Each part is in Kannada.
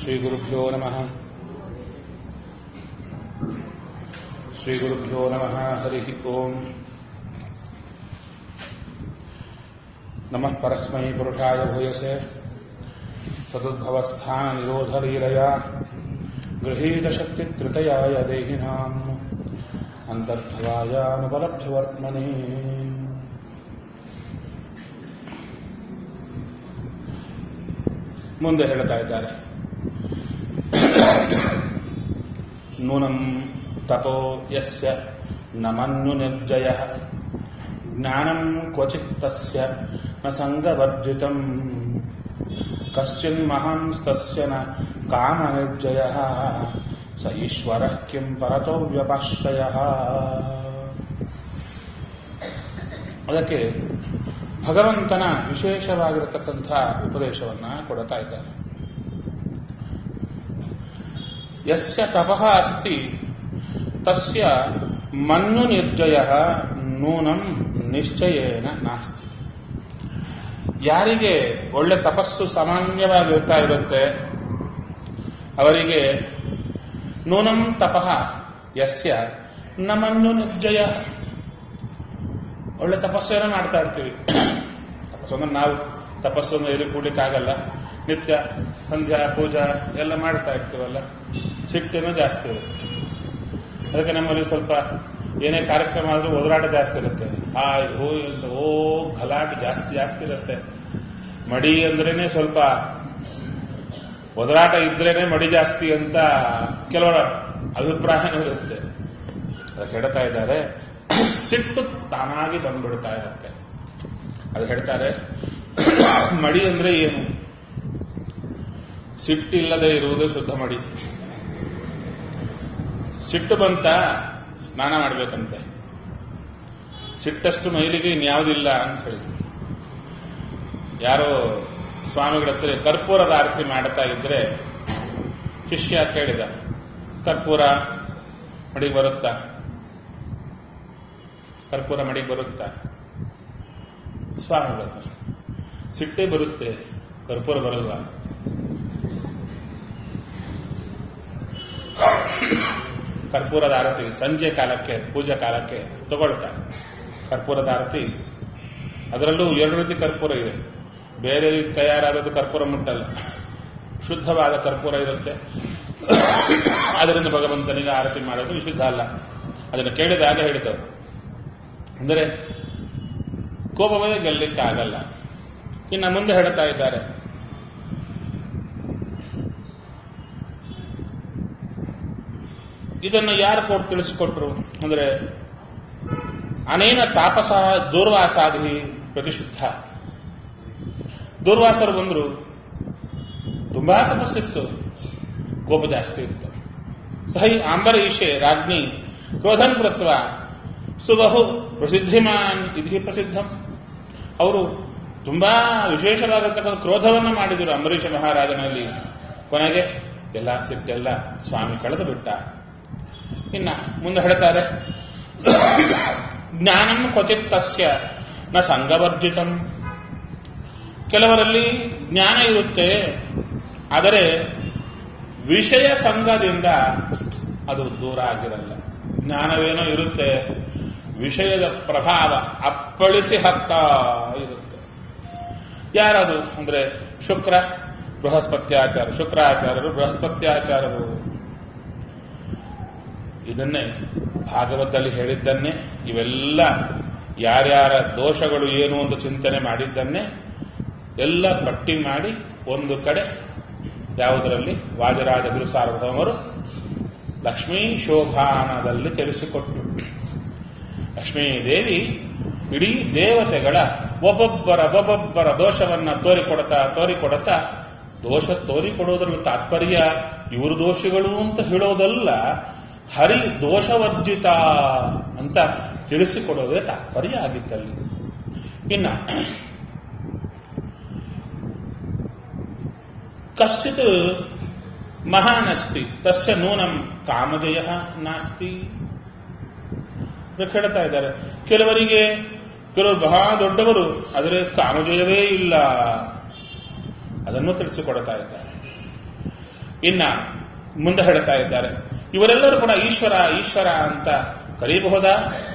श्रीगुरुभ्यो नमः श्रीगुरुभ्यो नमः हरिः ओम् नमः परस्मै पुरुषाय भूयसे सदुद्भवस्थाननिरोधलीलया गृहीतशक्तित्रितयाय देहिनाम् अन्तर्भवायानुपलभ्यवर्त्मने ಮುಂದೆ ಹೇಳ್ತಾ ಇದ್ದಾರೆ ನೂನಂ ತಪೋ ಯಸ್ಯ ನಮನ್ಯು ನಿರ್ಜಯ ಜ್ಞಾನಂ ಕ್ವಚಿತ್ ತಸ್ಯ ನ ಸಂಗವರ್ಜಿತಂ ಕಶ್ಚಿನ್ ಮಹಾಂಸ್ತಸ್ಯ ನ ಕಾಮ ನಿರ್ಜಯ ಸ ಈಶ್ವರ ಕಿಂ ಪರತೋ ವ್ಯಪಾಶ್ರಯ ಅದಕ್ಕೆ ಭಗವಂತನ ವಿಶೇಷವಾಗಿರತಕ್ಕಂಥ ಉಪದೇಶವನ್ನ ಕೊಡ್ತಾ ಇದ್ದಾರೆ ಯಸ್ಯ ತಪಃ ಅಸ್ತಿ ತಸ್ಯ ಮನ್ನು ನಿರ್ಜಯ ನೂನಂ ನಿಶ್ಚಯೇನ ನಾಸ್ತಿ ಯಾರಿಗೆ ಒಳ್ಳೆ ತಪಸ್ಸು ಸಾಮಾನ್ಯವಾಗಿರ್ತಾ ಇರುತ್ತೆ ಅವರಿಗೆ ನೂನಂ ತಪಃ ಯಸ್ಯ ನ ಮನ್ನು ನಿರ್ಜಯ ಒಳ್ಳೆ ತಪಸ್ಸೇನೋ ಮಾಡ್ತಾ ಇರ್ತೀವಿ ತಪಸ್ಸು ಅಂದ್ರೆ ನಾವು ತಪಸ್ಸನ್ನು ಎಲ್ಲಿ ಕೂಡ್ಲಿಕ್ಕಾಗಲ್ಲ ನಿತ್ಯ ಸಂಧ್ಯಾ ಪೂಜಾ ಎಲ್ಲ ಮಾಡ್ತಾ ಇರ್ತೀವಲ್ಲ ಸಿಟ್ಟೇನೋ ಜಾಸ್ತಿ ಇರುತ್ತೆ ಅದಕ್ಕೆ ನಮ್ಮಲ್ಲಿ ಸ್ವಲ್ಪ ಏನೇ ಕಾರ್ಯಕ್ರಮ ಆದ್ರೂ ಒದರಾಟ ಜಾಸ್ತಿ ಇರುತ್ತೆ ಆ ಓ ಅಂತ ಓ ಗಲಾಟೆ ಜಾಸ್ತಿ ಜಾಸ್ತಿ ಇರುತ್ತೆ ಮಡಿ ಅಂದ್ರೇನೆ ಸ್ವಲ್ಪ ಒದರಾಟ ಇದ್ರೇನೆ ಮಡಿ ಜಾಸ್ತಿ ಅಂತ ಕೆಲವರ ಅಭಿಪ್ರಾಯನೂ ಇರುತ್ತೆ ಅದಕ್ಕೆ ಹೇಳ್ತಾ ಇದ್ದಾರೆ ಸಿಟ್ಟು ತಾನಾಗಿ ಬಂದ್ಬಿಡ್ತಾ ಇರುತ್ತೆ ಅದು ಹೇಳ್ತಾರೆ ಮಡಿ ಅಂದ್ರೆ ಏನು ಸಿಟ್ಟಿಲ್ಲದೆ ಇರುವುದು ಶುದ್ಧ ಮಡಿ ಸಿಟ್ಟು ಬಂತ ಸ್ನಾನ ಮಾಡ್ಬೇಕಂತೆ ಸಿಟ್ಟಷ್ಟು ಮೈಲಿಗೆ ಇನ್ಯಾವುದಿಲ್ಲ ಅಂತ ಹೇಳಿದ್ರು ಯಾರೋ ಸ್ವಾಮಿಗಳ ಹತ್ರ ಕರ್ಪೂರದ ಆರತಿ ಮಾಡ್ತಾ ಇದ್ರೆ ಶಿಷ್ಯ ಕೇಳಿದ ಕರ್ಪೂರ ಮಡಿಗೆ ಬರುತ್ತಾ ಕರ್ಪೂರ ಮಡಿಗೆ ಬರುತ್ತಾ ಸ್ವಾಮಿಗಳು ಸಿಟ್ಟೆ ಬರುತ್ತೆ ಕರ್ಪೂರ ಬರಲ್ವಾ ಕರ್ಪೂರದ ಆರತಿ ಸಂಜೆ ಕಾಲಕ್ಕೆ ಪೂಜೆ ಕಾಲಕ್ಕೆ ತಗೊಳ್ತಾರೆ ಕರ್ಪೂರದ ಆರತಿ ಅದರಲ್ಲೂ ಎರಡು ರೀತಿ ಕರ್ಪೂರ ಇದೆ ಬೇರೆ ರೀತಿ ತಯಾರಾದದ್ದು ಕರ್ಪೂರ ಮುಟ್ಟಲ್ಲ ಶುದ್ಧವಾದ ಕರ್ಪೂರ ಇರುತ್ತೆ ಅದರಿಂದ ಭಗವಂತನಿಗೆ ಆರತಿ ಮಾಡೋದು ವಿಶುದ್ಧ ಅಲ್ಲ ಅದನ್ನು ಕೇಳಿದಾಗ ಹೇಳಿದವರು ಅಂದರೆ ಕೋಪವೇ ಗೆಲ್ಲಲಿಕ್ಕೆ ಆಗಲ್ಲ ಇನ್ನು ಮುಂದೆ ಹೇಳ್ತಾ ಇದ್ದಾರೆ ಇದನ್ನು ಯಾರು ಕೊಟ್ಟು ತಿಳಿಸಿಕೊಟ್ರು ಅಂದ್ರೆ ಅನೇನ ತಾಪಸ ದೂರ್ವಾಸಾದಿ ಪ್ರತಿಶುದ್ಧ ದೂರ್ವಾಸರು ಬಂದ್ರು ತುಂಬಾ ತಪಸ್ಸಿತ್ತು ಕೋಪ ಜಾಸ್ತಿ ಇತ್ತು ಸಹಿ ಆಂಬರೀಷೆ ರಾಜ್ಞಿ ಕ್ರೋಧನ್ ಕೃತ್ವ ಸುಬಹು ಪ್ರಸಿದ್ಧಿಮಾನ್ ಇದಿ ಪ್ರಸಿದ್ಧಂ ಅವರು ತುಂಬಾ ವಿಶೇಷವಾಗಿರ್ತಕ್ಕಂಥ ಕ್ರೋಧವನ್ನು ಮಾಡಿದರು ಅಂಬರೀಷ ಮಹಾರಾಜನಲ್ಲಿ ಕೊನೆಗೆ ಎಲ್ಲ ಸಿಟ್ಟೆಲ್ಲ ಸ್ವಾಮಿ ಕಳೆದು ಬಿಟ್ಟ ಇನ್ನ ಮುಂದೆ ಹೇಳ್ತಾರೆ ಜ್ಞಾನಂ ಕ್ವಚಿತ್ ತಸ್ಯ ನ ಸಂಗವರ್ಜಿತಂ ಕೆಲವರಲ್ಲಿ ಜ್ಞಾನ ಇರುತ್ತೆ ಆದರೆ ವಿಷಯ ಸಂಘದಿಂದ ಅದು ದೂರ ಆಗಿರಲ್ಲ ಜ್ಞಾನವೇನೋ ಇರುತ್ತೆ ವಿಷಯದ ಪ್ರಭಾವ ಅಪ್ಪಳಿಸಿ ಹಾಕ್ತಾ ಇರುತ್ತೆ ಯಾರದು ಅಂದ್ರೆ ಶುಕ್ರ ಬೃಹಸ್ಪತ್ಯಾಚಾರ ಶುಕ್ರಾಚಾರ್ಯರು ಬೃಹಸ್ಪತ್ಯಾಚಾರರು ಇದನ್ನೇ ಭಾಗವತದಲ್ಲಿ ಹೇಳಿದ್ದನ್ನೇ ಇವೆಲ್ಲ ಯಾರ್ಯಾರ ದೋಷಗಳು ಏನು ಅಂತ ಚಿಂತನೆ ಮಾಡಿದ್ದನ್ನೇ ಎಲ್ಲ ಪಟ್ಟಿ ಮಾಡಿ ಒಂದು ಕಡೆ ಯಾವುದರಲ್ಲಿ ವಾಜರಾಜ ಗುರು ಸಾರ್ವಭೌಮರು ಲಕ್ಷ್ಮೀ ಶೋಭಾನದಲ್ಲಿ ತಿಳಿಸಿಕೊಟ್ರು ಲಕ್ಷ್ಮೀದೇವಿ ಇಡೀ ದೇವತೆಗಳ ಒಬ್ಬೊಬ್ಬರ ಒಬ್ಬೊಬ್ಬರ ದೋಷವನ್ನ ತೋರಿಕೊಡ್ತಾ ತೋರಿಕೊಡ್ತಾ ದೋಷ ತೋರಿಕೊಡೋದ್ರಲ್ಲಿ ತಾತ್ಪರ್ಯ ಇವರು ದೋಷಗಳು ಅಂತ ಹೇಳೋದಲ್ಲ ಹರಿ ದೋಷವರ್ಜಿತ ಅಂತ ತಿಳಿಸಿಕೊಡೋದೇ ತಾತ್ಪರ್ಯ ಆಗಿದ್ದಲ್ಲಿ ಇನ್ನ ಕಶ್ಚಿತ್ ಮಹಾನಸ್ತಿ ತಸ್ಯ ನೂನಂ ಕಾಮಜಯ ನಾಸ್ತಿ ಹೇಳ್ತಾ ಇದ್ದಾರೆ ಕೆಲವರಿಗೆ ಕೆಲವರು ಬಹಳ ದೊಡ್ಡವರು ಆದರೆ ಕಾಮಜಯವೇ ಇಲ್ಲ ಅದನ್ನು ತಿಳಿಸಿಕೊಡ್ತಾ ಇದ್ದಾರೆ ಇನ್ನ ಮುಂದೆ ಹೇಳ್ತಾ ಇದ್ದಾರೆ ಇವರೆಲ್ಲರೂ ಕೂಡ ಈಶ್ವರ ಈಶ್ವರ ಅಂತ ಕರೀಬಹುದಾ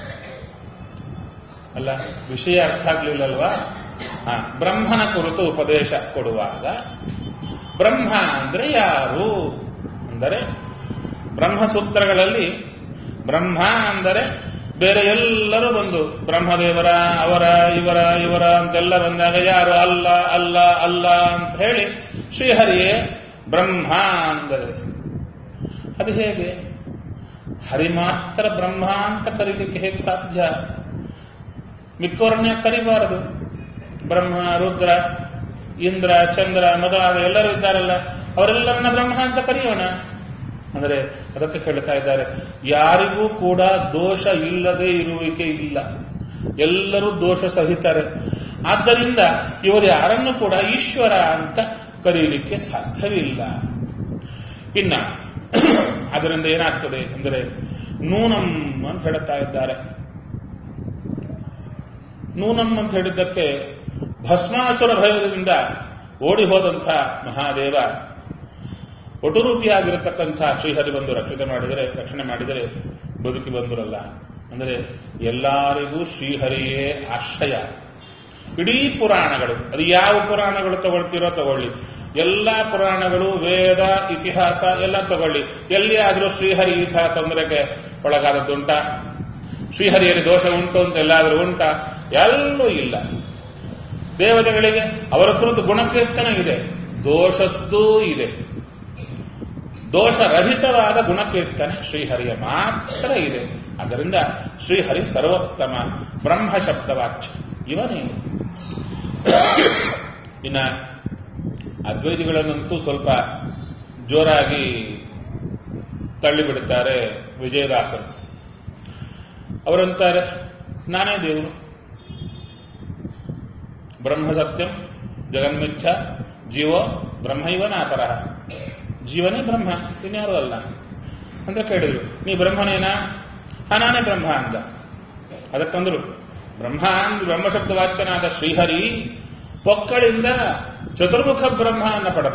ಅಲ್ಲ ವಿಷಯ ಅರ್ಥ ಆಗ್ಲಿಲ್ಲಲ್ವಾ ಹಾ ಬ್ರಹ್ಮನ ಕುರಿತು ಉಪದೇಶ ಕೊಡುವಾಗ ಬ್ರಹ್ಮ ಅಂದ್ರೆ ಯಾರು ಅಂದರೆ ಬ್ರಹ್ಮಸೂತ್ರಗಳಲ್ಲಿ ಬ್ರಹ್ಮ ಅಂದರೆ ಬೇರೆ ಎಲ್ಲರೂ ಬಂದು ಬ್ರಹ್ಮದೇವರ ಅವರ ಇವರ ಇವರ ಅಂತೆಲ್ಲ ಬಂದಾಗ ಯಾರು ಅಲ್ಲ ಅಲ್ಲ ಅಲ್ಲ ಅಂತ ಹೇಳಿ ಶ್ರೀಹರಿಯೇ ಬ್ರಹ್ಮ ಅಂದರೆ ಅದು ಹೇಗೆ ಹರಿ ಮಾತ್ರ ಬ್ರಹ್ಮ ಅಂತ ಕರೀಲಿಕ್ಕೆ ಹೇಗೆ ಸಾಧ್ಯ ಮಿಕ್ಕವರನ್ನ ಕರಿಬಾರದು ಬ್ರಹ್ಮ ರುದ್ರ ಇಂದ್ರ ಚಂದ್ರ ಮೊದಲಾದ ಎಲ್ಲರೂ ಇದ್ದಾರಲ್ಲ ಅವರೆಲ್ಲರನ್ನ ಬ್ರಹ್ಮ ಅಂತ ಕರೆಯೋಣ ಅಂದರೆ ಅದಕ್ಕೆ ಕೇಳ್ತಾ ಇದ್ದಾರೆ ಯಾರಿಗೂ ಕೂಡ ದೋಷ ಇಲ್ಲದೆ ಇರುವಿಕೆ ಇಲ್ಲ ಎಲ್ಲರೂ ದೋಷ ಸಹಿತಾರೆ ಆದ್ದರಿಂದ ಇವರು ಯಾರನ್ನು ಕೂಡ ಈಶ್ವರ ಅಂತ ಕರೀಲಿಕ್ಕೆ ಸಾಧ್ಯವಿಲ್ಲ ಇನ್ನ ಅದರಿಂದ ಏನಾಗ್ತದೆ ಅಂದರೆ ನೂನಂ ಅಂತ ಹೇಳ್ತಾ ಇದ್ದಾರೆ ನೂನಂ ಅಂತ ಹೇಳಿದ್ದಕ್ಕೆ ಭಸ್ಮಾಸುರ ಭಯದಿಂದ ಓಡಿ ಹೋದಂಥ ಮಹಾದೇವ ಒಟುರೂಪಿಯಾಗಿರತಕ್ಕಂಥ ಶ್ರೀಹರಿ ಬಂದು ರಕ್ಷಣೆ ಮಾಡಿದರೆ ರಕ್ಷಣೆ ಮಾಡಿದರೆ ಬದುಕಿ ಬಂದುರಲ್ಲ ಅಂದರೆ ಎಲ್ಲರಿಗೂ ಶ್ರೀಹರಿಯೇ ಆಶ್ರಯ ಇಡೀ ಪುರಾಣಗಳು ಅದು ಯಾವ ಪುರಾಣಗಳು ತಗೊಳ್ತೀರೋ ತಗೊಳ್ಳಿ ಎಲ್ಲ ಪುರಾಣಗಳು ವೇದ ಇತಿಹಾಸ ಎಲ್ಲ ತಗೊಳ್ಳಿ ಎಲ್ಲಿ ಆದರೂ ಶ್ರೀಹರಿ ಈ ಥರ ತೊಂದರೆಗೆ ಒಳಗಾದದ್ದುಂಟ ಶ್ರೀಹರಿಯಲ್ಲಿ ದೋಷ ಉಂಟು ಅಂತ ಎಲ್ಲಾದರೂ ಉಂಟ ಎಲ್ಲೂ ಇಲ್ಲ ದೇವತೆಗಳಿಗೆ ಅವರ ಕುರಿತು ಗುಣಕೀರ್ತನ ಇದೆ ದೋಷದ್ದೂ ಇದೆ ದೋಷರಹಿತವಾದ ಗುಣಕೀರ್ತನೆ ಶ್ರೀಹರಿಯ ಮಾತ್ರ ಇದೆ ಅದರಿಂದ ಶ್ರೀಹರಿ ಸರ್ವೋತ್ತಮ ಬ್ರಹ್ಮ ಶಬ್ದವಾಚ್ಯ ಇವನೇನು ಇನ್ನ ಅದ್ವೈತಿಗಳನ್ನಂತೂ ಸ್ವಲ್ಪ ಜೋರಾಗಿ ತಳ್ಳಿಬಿಡುತ್ತಾರೆ ವಿಜಯದಾಸರು ಅವರಂತಾರೆ ನಾನೇ ದೇವರು ಬ್ರಹ್ಮ ಸತ್ಯಂ ಜಗನ್ಮಿಥ್ಯ ಜೀವೋ ಬ್ರಹ್ಮೈವನಾಪರ ಜೀವನೇ ಬ್ರಹ್ಮ ಇನ್ಯಾರು ಅಲ್ಲ ಅಂತ ಕೇಳಿದ್ರು ನೀ ಬ್ರಹ್ಮನೇನಾ ಹಾ ನಾನೇ ಬ್ರಹ್ಮ ಅಂದ ಅದಕ್ಕಂದ್ರು ಬ್ರಹ್ಮ ಅಂದ್ ಬ್ರಹ್ಮಶಬ್ದ ವಾಚ್ಯನಾದ ಶ್ರೀಹರಿ ಪೊಕ್ಕಳಿಂದ ಚತುರ್ಮುಖ ಬ್ರಹ್ಮನನ್ನ ಪಡೆದ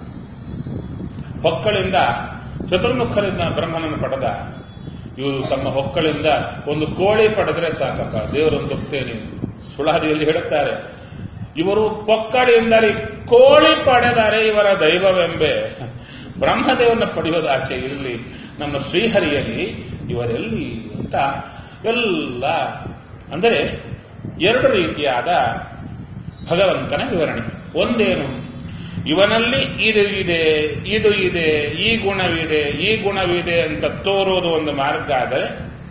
ಹೊಕ್ಕಳಿಂದ ಚತುರ್ಮುಖರಿಂದ ಬ್ರಹ್ಮನನ್ನು ಪಡೆದ ಇವರು ತಮ್ಮ ಹೊಕ್ಕಳಿಂದ ಒಂದು ಕೋಳಿ ಪಡೆದ್ರೆ ಸಾಕಪ್ಪ ದೇವರನ್ನು ತಪ್ತೇನೆ ಸುಳಾದಿಯಲ್ಲಿ ಹೇಳುತ್ತಾರೆ ಇವರು ಪೊಕ್ಕಳಿಂದಲೇ ಕೋಳಿ ಪಡೆದರೆ ಇವರ ದೈವವೆಂಬೆ ಬ್ರಹ್ಮದೇವನ ಪಡೆಯೋದು ಆಚೆ ಇರಲಿ ನಮ್ಮ ಶ್ರೀಹರಿಯಲ್ಲಿ ಇವರೆಲ್ಲಿ ಅಂತ ಎಲ್ಲ ಅಂದರೆ ಎರಡು ರೀತಿಯಾದ ಭಗವಂತನ ವಿವರಣೆ ಒಂದೇನು ಇವನಲ್ಲಿ ಇದು ಇದೆ ಇದು ಇದೆ ಈ ಗುಣವಿದೆ ಈ ಗುಣವಿದೆ ಅಂತ ತೋರೋದು ಒಂದು ಮಾರ್ಗ ಆದರೆ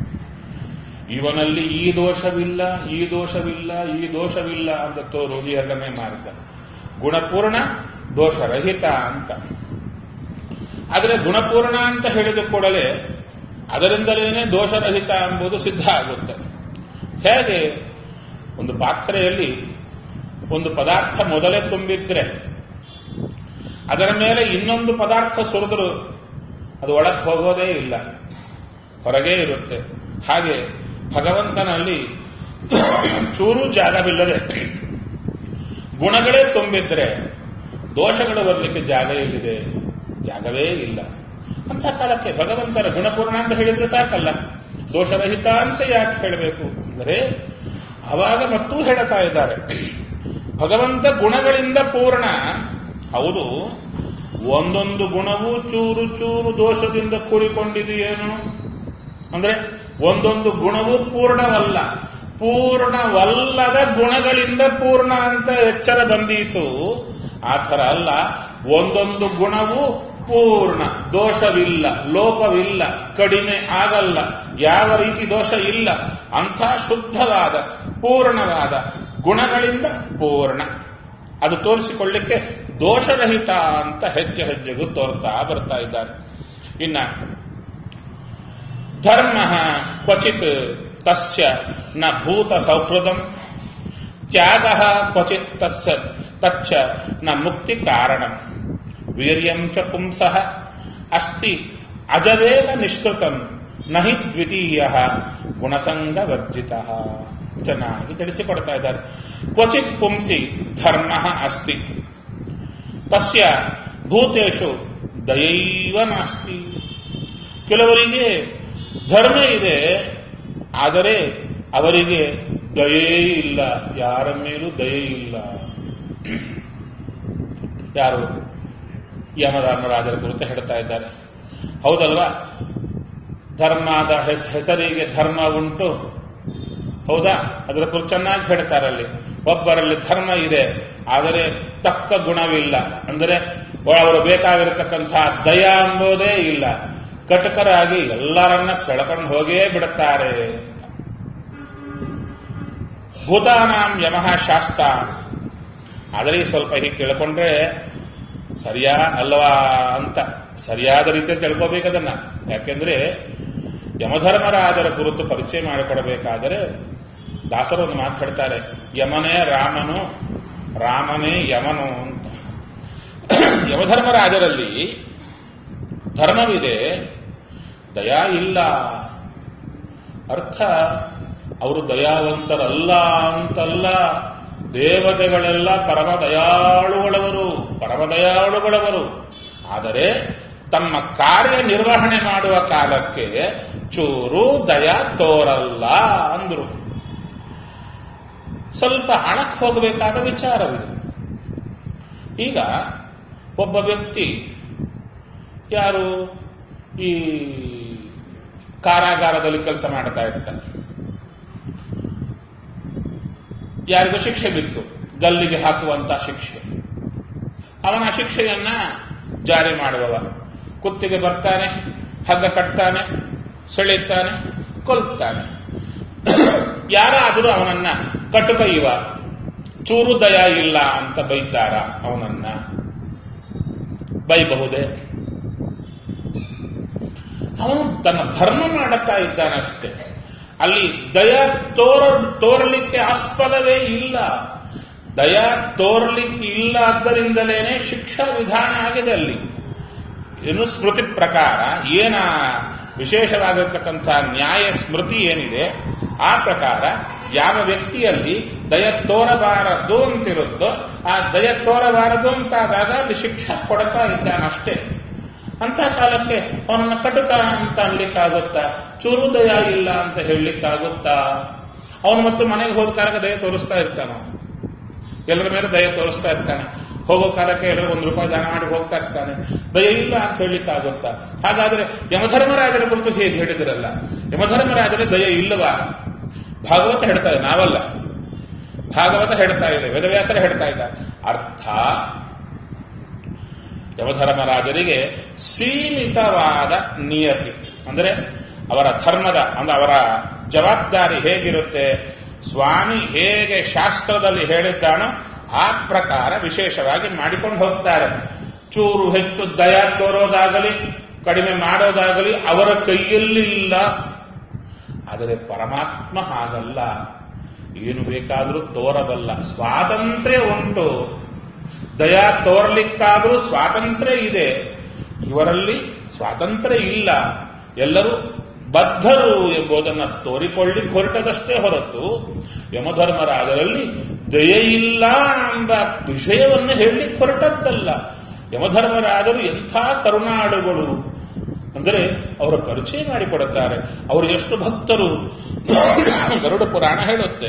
ಇವನಲ್ಲಿ ಈ ದೋಷವಿಲ್ಲ ಈ ದೋಷವಿಲ್ಲ ಈ ದೋಷವಿಲ್ಲ ಅಂತ ತೋರುವುದು ಎರಡನೇ ಮಾರ್ಗ ಗುಣಪೂರ್ಣ ದೋಷರಹಿತ ಅಂತ ಆದರೆ ಗುಣಪೂರ್ಣ ಅಂತ ಹೇಳಿದ ಕೂಡಲೇ ಅದರಿಂದಲೇನೆ ದೋಷರಹಿತ ಎಂಬುದು ಸಿದ್ಧ ಆಗುತ್ತೆ ಹೇಗೆ ಒಂದು ಪಾತ್ರೆಯಲ್ಲಿ ಒಂದು ಪದಾರ್ಥ ಮೊದಲೇ ತುಂಬಿದ್ರೆ ಅದರ ಮೇಲೆ ಇನ್ನೊಂದು ಪದಾರ್ಥ ಸುರಿದ್ರು ಅದು ಒಳಗೆ ಹೋಗೋದೇ ಇಲ್ಲ ಹೊರಗೇ ಇರುತ್ತೆ ಹಾಗೆ ಭಗವಂತನಲ್ಲಿ ಚೂರು ಜಾಗವಿಲ್ಲದೆ ಗುಣಗಳೇ ತುಂಬಿದ್ರೆ ದೋಷಗಳು ಬರಲಿಕ್ಕೆ ಜಾಗ ಎಲ್ಲಿದೆ ಜಾಗವೇ ಇಲ್ಲ ಅಂತ ಕಾಲಕ್ಕೆ ಭಗವಂತನ ಗುಣಪೂರ್ಣ ಅಂತ ಹೇಳಿದ್ರೆ ಸಾಕಲ್ಲ ದೋಷರಹಿತ ಅಂತ ಯಾಕೆ ಹೇಳಬೇಕು ಅಂದರೆ ಅವಾಗ ಮತ್ತೂ ಹೇಳ್ತಾ ಇದ್ದಾರೆ ಭಗವಂತ ಗುಣಗಳಿಂದ ಪೂರ್ಣ ಹೌದು ಒಂದೊಂದು ಗುಣವೂ ಚೂರು ಚೂರು ದೋಷದಿಂದ ಕೂಡಿಕೊಂಡಿದೆಯೇನು ಅಂದ್ರೆ ಒಂದೊಂದು ಗುಣವೂ ಪೂರ್ಣವಲ್ಲ ಪೂರ್ಣವಲ್ಲದ ಗುಣಗಳಿಂದ ಪೂರ್ಣ ಅಂತ ಎಚ್ಚರ ಬಂದೀತು ಆ ಥರ ಅಲ್ಲ ಒಂದೊಂದು ಗುಣವೂ ಪೂರ್ಣ ದೋಷವಿಲ್ಲ ಲೋಪವಿಲ್ಲ ಕಡಿಮೆ ಆಗಲ್ಲ ಯಾವ ರೀತಿ ದೋಷ ಇಲ್ಲ ಅಂಥ ಶುದ್ಧವಾದ ಪೂರ್ಣವಾದ ಗುಣಗಳಿಂದ ಪೂರ್ಣ ಅದು ತೋರಿಸಿಕೊಳ್ಳಿಕ್ಕೆ ದೋಷರಹಿತ ಅಂತ ಹೆಜ್ಜೆ ಹೆಜ್ಜೆಗೂ ತೋರ್ತಾ ಬರ್ತಾ ಇದ್ದಾರೆ ಇನ್ನ ಧರ್ಮ ಕ್ವಚಿತ್ ತಸ್ಯ ನ ಭೂತ ಸೌಹೃದಂ ತ್ಯಾಗ ಕ್ವಚಿತ್ ತಸ್ಯ ತಚ್ಚ ನ ಮುಕ್ತಿ ಕಾರಣಂ ವೀರ್ಯಂ ಚ ಪುಂಸಃ ಅಸ್ತಿ ಅಜವೇಗ ನಿಷ್ಕೃತಂ ನಹಿ ದ್ವಿತೀಯ ಗುಣಸಂಗವರ್ಜಿತ ಚೆನ್ನಾಗಿ ತಿಳಿಸಿಕೊಡ್ತಾ ಇದ್ದಾರೆ ಕ್ವಚಿತ್ ಪುಂಸಿ ಧರ್ಮ ಅಸ್ತಿ ತಸ್ಯ ಭೂತೇಷು ದಯೈವ ನಾಸ್ತಿ ಕೆಲವರಿಗೆ ಧರ್ಮ ಇದೆ ಆದರೆ ಅವರಿಗೆ ದಯೇ ಇಲ್ಲ ಯಾರ ಮೇಲೂ ದಯೆ ಇಲ್ಲ ಯಾರು ಯಮಧರ್ಮರಾಜರ ಕುರಿತು ಹೇಳ್ತಾ ಇದ್ದಾರೆ ಹೌದಲ್ವಾ ಧರ್ಮದ ಹೆಸ್- ಹೆಸರಿಗೆ ಧರ್ಮ ಉಂಟು ಹೌದಾ ಅದರ ಕುರಿತು ಚೆನ್ನಾಗಿ ಹೇಳ್ತಾರಲ್ಲಿ ಒಬ್ಬರಲ್ಲಿ ಧರ್ಮ ಇದೆ ಆದರೆ ತಕ್ಕ ಗುಣವಿಲ್ಲ ಅಂದರೆ ಅವರು ಬೇಕಾಗಿರತಕ್ಕಂತಹ ದಯ ಎಂಬುದೇ ಇಲ್ಲ ಕಟಕರಾಗಿ ಎಲ್ಲರನ್ನ ಸೆಳೆಕೊಂಡು ಹೋಗೇ ಬಿಡುತ್ತಾರೆ ಭೂತಾನಾಂ ಯಮಃ ಶಾಸ್ತ ಆದರೆ ಈ ಸ್ವಲ್ಪ ಹೀಗೆ ಕೇಳ್ಕೊಂಡ್ರೆ ಸರಿಯಾ ಅಲ್ವಾ ಅಂತ ಸರಿಯಾದ ರೀತಿಯಲ್ಲಿ ತಿಳ್ಕೋಬೇಕದನ್ನ ಯಾಕೆಂದ್ರೆ ಯಮಧರ್ಮರಾಜರ ಕುರಿತು ಪರಿಚಯ ಮಾಡಿಕೊಡಬೇಕಾದರೆ ದಾಸರು ಒಂದು ಮಾತು ಹೇಳ್ತಾರೆ ಯಮನೇ ರಾಮನು ರಾಮನೇ ಯಮನು ಅಂತ ಯಮಧರ್ಮರಾಜರಲ್ಲಿ ಧರ್ಮವಿದೆ ದಯಾ ಇಲ್ಲ ಅರ್ಥ ಅವರು ದಯಾವಂತರಲ್ಲ ಅಂತಲ್ಲ ದೇವತೆಗಳೆಲ್ಲ ಪರಮ ದಯಾಳುಗಳವರು ಪರಮ ದಯಾಳುಗಳವರು ಆದರೆ ತಮ್ಮ ಕಾರ್ಯ ನಿರ್ವಹಣೆ ಮಾಡುವ ಕಾಲಕ್ಕೆ ಚೂರು ದಯ ತೋರಲ್ಲ ಅಂದ್ರು ಸ್ವಲ್ಪ ಹಣಕ್ಕೆ ಹೋಗಬೇಕಾದ ವಿಚಾರವಿದೆ ಈಗ ಒಬ್ಬ ವ್ಯಕ್ತಿ ಯಾರು ಈ ಕಾರಾಗಾರದಲ್ಲಿ ಕೆಲಸ ಮಾಡ್ತಾ ಇರ್ತಾನೆ ಯಾರಿಗೂ ಶಿಕ್ಷೆ ಬಿತ್ತು ಗಲ್ಲಿಗೆ ಹಾಕುವಂತ ಶಿಕ್ಷೆ ಅವನ ಶಿಕ್ಷೆಯನ್ನ ಜಾರಿ ಮಾಡುವವ ಕುತ್ತಿಗೆ ಬರ್ತಾನೆ ಹಗ್ಗ ಕಟ್ತಾನೆ ಸೆಳೆಯುತ್ತಾನೆ ಕೊಲ್ತಾನೆ ಯಾರಾದರೂ ಅವನನ್ನ ಕಟುಕೈವ ಚೂರು ದಯ ಇಲ್ಲ ಅಂತ ಬೈತಾರ ಅವನನ್ನ ಬೈಬಹುದೇ ಅವನು ತನ್ನ ಧರ್ಮ ಮಾಡುತ್ತಾ ಇದ್ದಾನಷ್ಟೇ ಅಲ್ಲಿ ದಯ ತೋರ ತೋರಲಿಕ್ಕೆ ಆಸ್ಪದವೇ ಇಲ್ಲ ದಯ ತೋರಲಿಕ್ಕೆ ಇಲ್ಲ ಆದ್ದರಿಂದಲೇನೆ ಶಿಕ್ಷಾ ವಿಧಾನ ಆಗಿದೆ ಅಲ್ಲಿ ಇನ್ನು ಸ್ಮೃತಿ ಪ್ರಕಾರ ಏನ ವಿಶೇಷವಾಗಿರತಕ್ಕಂಥ ನ್ಯಾಯ ಸ್ಮೃತಿ ಏನಿದೆ ಆ ಪ್ರಕಾರ ಯಾವ ವ್ಯಕ್ತಿಯಲ್ಲಿ ದಯ ತೋರಬಾರದು ಅಂತಿರುತ್ತೋ ಆ ದಯ ತೋರಬಾರದು ಅಂತಾದಾಗ ಅಲ್ಲಿ ಶಿಕ್ಷೆ ಕೊಡ್ತಾ ಇದ್ದಾನಷ್ಟೇ ಅಂತ ಕಾಲಕ್ಕೆ ಅವನನ್ನ ಕಟುಕ ಅಂತ ಅನ್ಲಿಕ್ಕಾಗುತ್ತಾ ಚೂರು ದಯ ಇಲ್ಲ ಅಂತ ಹೇಳಲಿಕ್ಕಾಗುತ್ತಾ ಅವನು ಮತ್ತು ಮನೆಗೆ ಹೋದ ಕಾಲಕ್ಕೆ ದಯ ತೋರಿಸ್ತಾ ಇರ್ತಾನ ಎಲ್ಲರ ಮೇಲೆ ದಯ ತೋರಿಸ್ತಾ ಇರ್ತಾನೆ ಹೋಗೋ ಕಾಲಕ್ಕೆ ಎಲ್ಲರೂ ಒಂದು ರೂಪಾಯಿ ದಾನ ಮಾಡಿ ಹೋಗ್ತಾ ಇರ್ತಾನೆ ದಯ ಇಲ್ಲ ಅಂತ ಹೇಳಲಿಕ್ಕಾಗುತ್ತಾ ಹಾಗಾದ್ರೆ ಯಮಧರ್ಮರಾಜರ ಕುರಿತು ಹೇಗೆ ಹೇಳಿದಿರಲ್ಲ ಯಮಧರ್ಮರಾಜರ ದಯ ಇಲ್ಲವಾ ಭಾಗವತ ಹೇಳ್ತಾ ಇದೆ ನಾವಲ್ಲ ಭಾಗವತ ಹೇಳ್ತಾ ಇದೆ ವೇದವ್ಯಾಸರ ಹೇಳ್ತಾ ಇದ್ದಾರೆ ಅರ್ಥ ಯಮಧರ್ಮರಾಜರಿಗೆ ಸೀಮಿತವಾದ ನಿಯತಿ ಅಂದರೆ ಅವರ ಧರ್ಮದ ಅಂದ್ರೆ ಅವರ ಜವಾಬ್ದಾರಿ ಹೇಗಿರುತ್ತೆ ಸ್ವಾಮಿ ಹೇಗೆ ಶಾಸ್ತ್ರದಲ್ಲಿ ಹೇಳಿದ್ದಾನೋ ಆ ಪ್ರಕಾರ ವಿಶೇಷವಾಗಿ ಮಾಡಿಕೊಂಡು ಹೋಗ್ತಾರೆ ಚೂರು ಹೆಚ್ಚು ದಯ ತೋರೋದಾಗಲಿ ಕಡಿಮೆ ಮಾಡೋದಾಗಲಿ ಅವರ ಕೈಯಲ್ಲಿಲ್ಲ ಆದರೆ ಪರಮಾತ್ಮ ಹಾಗಲ್ಲ ಏನು ಬೇಕಾದರೂ ತೋರಬಲ್ಲ ಸ್ವಾತಂತ್ರ್ಯ ಉಂಟು ದಯಾ ತೋರ್ಲಿಕ್ಕಾದರೂ ಸ್ವಾತಂತ್ರ್ಯ ಇದೆ ಇವರಲ್ಲಿ ಸ್ವಾತಂತ್ರ್ಯ ಇಲ್ಲ ಎಲ್ಲರೂ ಬದ್ಧರು ಎಂಬುದನ್ನು ತೋರಿಕೊಳ್ಳಿಕ್ಕೆ ಹೊರಟದಷ್ಟೇ ಹೊರತು ಯಮಧರ್ಮರಾಜರಲ್ಲಿ ದಯೆ ಇಲ್ಲ ಎಂಬ ವಿಷಯವನ್ನು ಹೇಳಲಿಕ್ಕೆ ಹೊರಟದ್ದಲ್ಲ ಯಮಧರ್ಮರಾಜರು ಎಂಥ ಕರುಣಾಳುಗಳು ಅಂದರೆ ಅವರ ಪರಿಚಯ ಮಾಡಿಕೊಡುತ್ತಾರೆ ಅವರು ಎಷ್ಟು ಭಕ್ತರು ಗರುಡ ಪುರಾಣ ಹೇಳುತ್ತೆ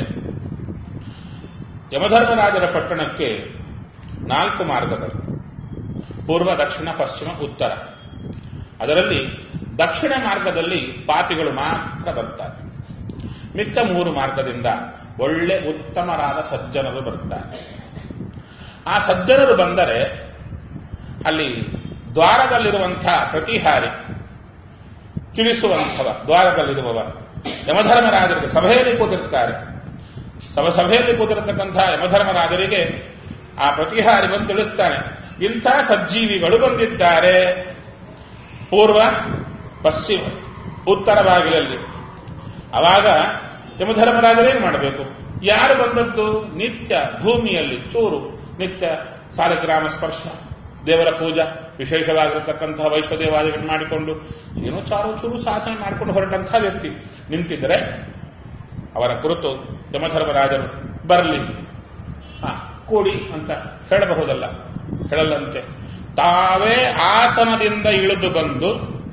ಯಮಧರ್ಮರಾಜರ ಪಟ್ಟಣಕ್ಕೆ ನಾಲ್ಕು ಮಾರ್ಗಗಳು ಪೂರ್ವ ದಕ್ಷಿಣ ಪಶ್ಚಿಮ ಉತ್ತರ ಅದರಲ್ಲಿ ದಕ್ಷಿಣ ಮಾರ್ಗದಲ್ಲಿ ಪಾಪಿಗಳು ಮಾತ್ರ ಬರ್ತಾರೆ ಮಿಕ್ಕ ಮೂರು ಮಾರ್ಗದಿಂದ ಒಳ್ಳೆ ಉತ್ತಮರಾದ ಸಜ್ಜನರು ಬರ್ತಾರೆ ಆ ಸಜ್ಜನರು ಬಂದರೆ ಅಲ್ಲಿ ದ್ವಾರದಲ್ಲಿರುವಂತಹ ಪ್ರತಿಹಾರಿ ತಿಳಿಸುವಂಥವ ದ್ವಾರದಲ್ಲಿರುವವ ಯಮಧರ್ಮರಾಜರಿಗೆ ಸಭೆಯಲ್ಲಿ ಕೂತಿರ್ತಾರೆ ಸಭ ಸಭೆಯಲ್ಲಿ ಕೂತಿರತಕ್ಕಂತಹ ಯಮಧರ್ಮರಾಜರಿಗೆ ಆ ಪ್ರತಿಹಾರಿ ಬಂದು ತಿಳಿಸ್ತಾನೆ ಇಂಥ ಸಜ್ಜೀವಿಗಳು ಬಂದಿದ್ದಾರೆ ಪೂರ್ವ ಪಶ್ಚಿಮ ಉತ್ತರ ಬಾಗಿಲಲ್ಲಿ ಅವಾಗ ಯಮಧರ್ಮರಾಜರೇನು ಮಾಡಬೇಕು ಯಾರು ಬಂದದ್ದು ನಿತ್ಯ ಭೂಮಿಯಲ್ಲಿ ಚೂರು ನಿತ್ಯ ಸಾಲಗ್ರಾಮ ಸ್ಪರ್ಶ ದೇವರ ಪೂಜಾ ವಿಶೇಷವಾಗಿರತಕ್ಕಂತಹ ವೈಶ್ವದೇವಾದಿಗಳು ಮಾಡಿಕೊಂಡು ಏನೋ ಚಾರು ಚೂರು ಸಾಧನೆ ಮಾಡಿಕೊಂಡು ಹೊರಟಂತಹ ವ್ಯಕ್ತಿ ನಿಂತಿದ್ದರೆ ಅವರ ಕುರಿತು ಯಮಧರ್ಮರಾಜರು ಬರಲಿ ಹಾ ಕೂಡಿ ಅಂತ ಹೇಳಬಹುದಲ್ಲ ಹೇಳಲ್ಲಂತೆ ತಾವೇ ಆಸನದಿಂದ ಇಳಿದು ಬಂದು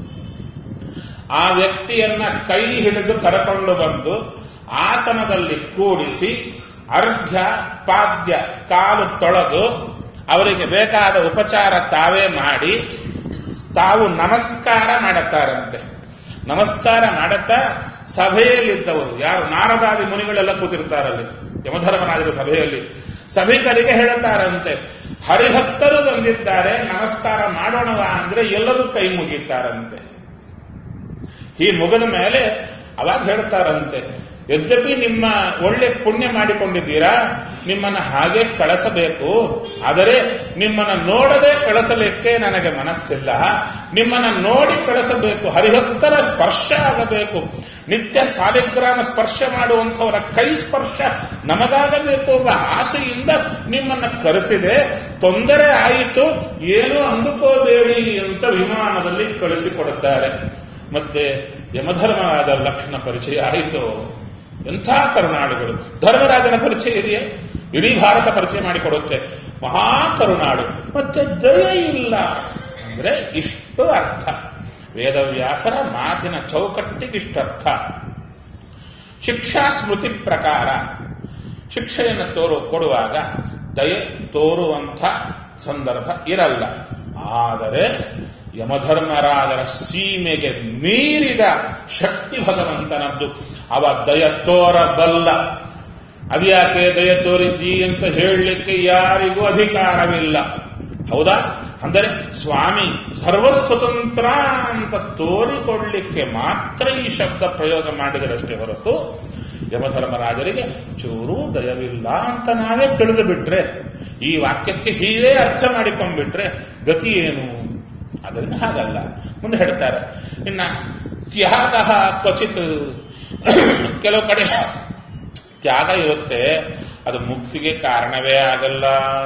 ಆ ವ್ಯಕ್ತಿಯನ್ನ ಕೈ ಹಿಡಿದು ಕರಕೊಂಡು ಬಂದು ಆಸನದಲ್ಲಿ ಕೂಡಿಸಿ ಅರ್ಘ್ಯ ಪಾದ್ಯ ಕಾಲು ತೊಳೆದು ಅವರಿಗೆ ಬೇಕಾದ ಉಪಚಾರ ತಾವೇ ಮಾಡಿ ತಾವು ನಮಸ್ಕಾರ ಮಾಡುತ್ತಾರಂತೆ ನಮಸ್ಕಾರ ಮಾಡುತ್ತಾ ಸಭೆಯಲ್ಲಿದ್ದವರು ಯಾರು ನಾರದಾದಿ ಮುನಿಗಳೆಲ್ಲ ಕೂತಿರ್ತಾರಲ್ಲಿ ಯಮಧರ್ಮರಾಜರ ಸಭೆಯಲ್ಲಿ ಸಭಿಕರಿಗೆ ಹೇಳುತ್ತಾರಂತೆ ಹರಿಭಕ್ತರು ಬಂದಿದ್ದಾರೆ ನಮಸ್ಕಾರ ಮಾಡೋಣವಾ ಅಂದ್ರೆ ಎಲ್ಲರೂ ಕೈ ಮುಗಿತಾರಂತೆ ಈ ಮುಗದ ಮೇಲೆ ಅವಾಗ ಹೇಳ್ತಾರಂತೆ ಯದ್ಯಪಿ ನಿಮ್ಮ ಒಳ್ಳೆ ಪುಣ್ಯ ಮಾಡಿಕೊಂಡಿದ್ದೀರಾ ನಿಮ್ಮನ್ನ ಹಾಗೆ ಕಳಿಸಬೇಕು ಆದರೆ ನಿಮ್ಮನ್ನ ನೋಡದೆ ಕಳಿಸಲಿಕ್ಕೆ ನನಗೆ ಮನಸ್ಸಿಲ್ಲ ನಿಮ್ಮನ್ನ ನೋಡಿ ಕಳಿಸಬೇಕು ಹರಿಭಕ್ತರ ಸ್ಪರ್ಶ ಆಗಬೇಕು ನಿತ್ಯ ಸಾಲಿಗ್ರಾಮ ಸ್ಪರ್ಶ ಮಾಡುವಂಥವರ ಕೈ ಸ್ಪರ್ಶ ನಮಗಾಗಬೇಕು ಎಂಬ ಆಸೆಯಿಂದ ನಿಮ್ಮನ್ನ ಕರೆಸಿದೆ ತೊಂದರೆ ಆಯಿತು ಏನೂ ಅಂದುಕೋಬೇಡಿ ಅಂತ ವಿಮಾನದಲ್ಲಿ ಕಳಿಸಿಕೊಡುತ್ತಾರೆ ಮತ್ತೆ ಯಮಧರ್ಮರಾದ ಲಕ್ಷಣ ಪರಿಚಯ ಆಯಿತು ಎಂಥ ಕರುನಾಡುಗಳು ಧರ್ಮರಾಜನ ಪರಿಚಯ ಇದೆಯೇ ಇಡೀ ಭಾರತ ಪರಿಚಯ ಮಾಡಿಕೊಡುತ್ತೆ ಮಹಾ ಕರುನಾಡು ಮತ್ತೆ ದಯ ಇಲ್ಲ ಅಂದ್ರೆ ಇಷ್ಟು ಅರ್ಥ ವೇದವ್ಯಾಸರ ಮಾತಿನ ಚೌಕಟ್ಟಿಗಿಷ್ಟರ್ಥ ಶಿಕ್ಷಾ ಸ್ಮೃತಿ ಪ್ರಕಾರ ಶಿಕ್ಷೆಯನ್ನು ತೋರು ಕೊಡುವಾಗ ದಯೆ ತೋರುವಂಥ ಸಂದರ್ಭ ಇರಲ್ಲ ಆದರೆ ಯಮಧರ್ಮರಾಜರ ಸೀಮೆಗೆ ಮೀರಿದ ಶಕ್ತಿ ಭಗವಂತನದ್ದು ಅವ ದಯ ತೋರಬಲ್ಲ ಅದ್ಯಾಕೆ ದಯ ತೋರಿದ್ದಿ ಅಂತ ಹೇಳಲಿಕ್ಕೆ ಯಾರಿಗೂ ಅಧಿಕಾರವಿಲ್ಲ ಹೌದಾ ಅಂದರೆ ಸ್ವಾಮಿ ಸರ್ವಸ್ವತಂತ್ರ ಅಂತ ತೋರಿಕೊಳ್ಳಿಕ್ಕೆ ಮಾತ್ರ ಈ ಶಬ್ದ ಪ್ರಯೋಗ ಮಾಡಿದರಷ್ಟೇ ಹೊರತು ಯಮಧರ್ಮರಾಜರಿಗೆ ಚೂರು ದಯವಿಲ್ಲ ಅಂತ ನಾವೇ ತಿಳಿದು ಬಿಟ್ರೆ ಈ ವಾಕ್ಯಕ್ಕೆ ಹೀಗೆ ಅರ್ಥ ಮಾಡಿಕೊಂಡ್ಬಿಟ್ರೆ ಗತಿ ಏನು ಅದರಿಂದ ಹಾಗಲ್ಲ ಮುಂದೆ ಹೇಳ್ತಾರೆ ಇನ್ನ ತ್ಯಾಗ ಕ್ವಚಿತ್ ಕೆಲವು ಕಡೆ ತ್ಯಾಗ ಇರುತ್ತೆ ಅದು ಮುಕ್ತಿಗೆ ಕಾರಣವೇ ಆಗಲ್ಲ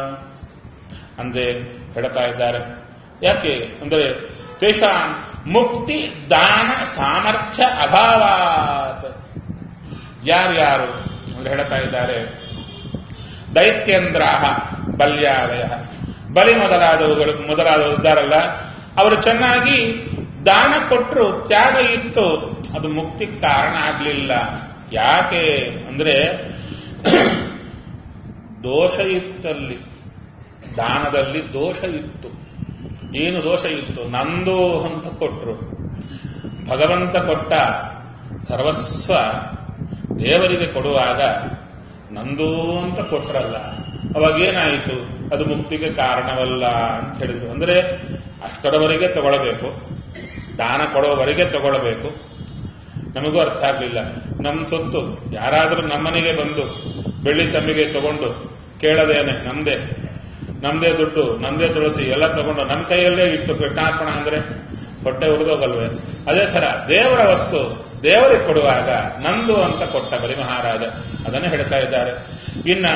ಅಂದೆ ಹೇಳ್ತಾ ಇದ್ದಾರೆ ಯಾಕೆ ಅಂದ್ರೆ ತೇಷಾಂ ಮುಕ್ತಿ ದಾನ ಸಾಮರ್ಥ್ಯ ಅಭಾವಾತ್ ಯಾರ್ಯಾರು ಅಂದ್ರೆ ಹೇಳ್ತಾ ಇದ್ದಾರೆ ದೈತ್ಯೇಂದ್ರಾಹ ಬಲ್ಯಾದಯ ಬಲಿ ಮೊದಲಾದವುಗಳು ಮೊದಲಾದವು ಇದ್ದಾರಲ್ಲ ಅವರು ಚೆನ್ನಾಗಿ ದಾನ ಕೊಟ್ಟರು ತ್ಯಾಗ ಇತ್ತು ಅದು ಮುಕ್ತಿ ಕಾರಣ ಆಗಲಿಲ್ಲ ಯಾಕೆ ಅಂದ್ರೆ ದೋಷ ಇತ್ತಲ್ಲಿ ದಾನದಲ್ಲಿ ದೋಷ ಇತ್ತು ಏನು ದೋಷ ಇತ್ತು ನಂದು ಅಂತ ಕೊಟ್ರು ಭಗವಂತ ಕೊಟ್ಟ ಸರ್ವಸ್ವ ದೇವರಿಗೆ ಕೊಡುವಾಗ ನಂದು ಅಂತ ಕೊಟ್ರಲ್ಲ ಅವಾಗ ಏನಾಯಿತು ಅದು ಮುಕ್ತಿಗೆ ಕಾರಣವಲ್ಲ ಅಂತ ಹೇಳಿದ್ರು ಅಂದ್ರೆ ಅಷ್ಟರವರೆಗೆ ತಗೊಳ್ಬೇಕು ದಾನ ಕೊಡುವವರೆಗೆ ತಗೊಳ್ಬೇಕು ನಮಗೂ ಅರ್ಥ ಆಗಲಿಲ್ಲ ನಮ್ಮ ಸೊತ್ತು ಯಾರಾದರೂ ನಮ್ಮನೆಗೆ ಬಂದು ಬೆಳ್ಳಿ ತಮ್ಮಿಗೆ ತಗೊಂಡು ಕೇಳದೇನೆ ನಮ್ದೇ ನಮ್ದೇ ದುಡ್ಡು ನಮ್ದೇ ತುಳಸಿ ಎಲ್ಲ ತಗೊಂಡು ನಮ್ಮ ಕೈಯಲ್ಲೇ ಇಟ್ಟು ಕೃಷ್ಣಾರ್ಪಣ ಅಂದ್ರೆ ಹೊಟ್ಟೆ ಉರಿದೋಗಲ್ವೇ ಅದೇ ತರ ದೇವರ ವಸ್ತು ದೇವರಿಗೆ ಕೊಡುವಾಗ ನಂದು ಅಂತ ಕೊಟ್ಟ ಬಲಿ ಮಹಾರಾಜ ಅದನ್ನು ಹೇಳ್ತಾ ಇದ್ದಾರೆ ಇನ್ನ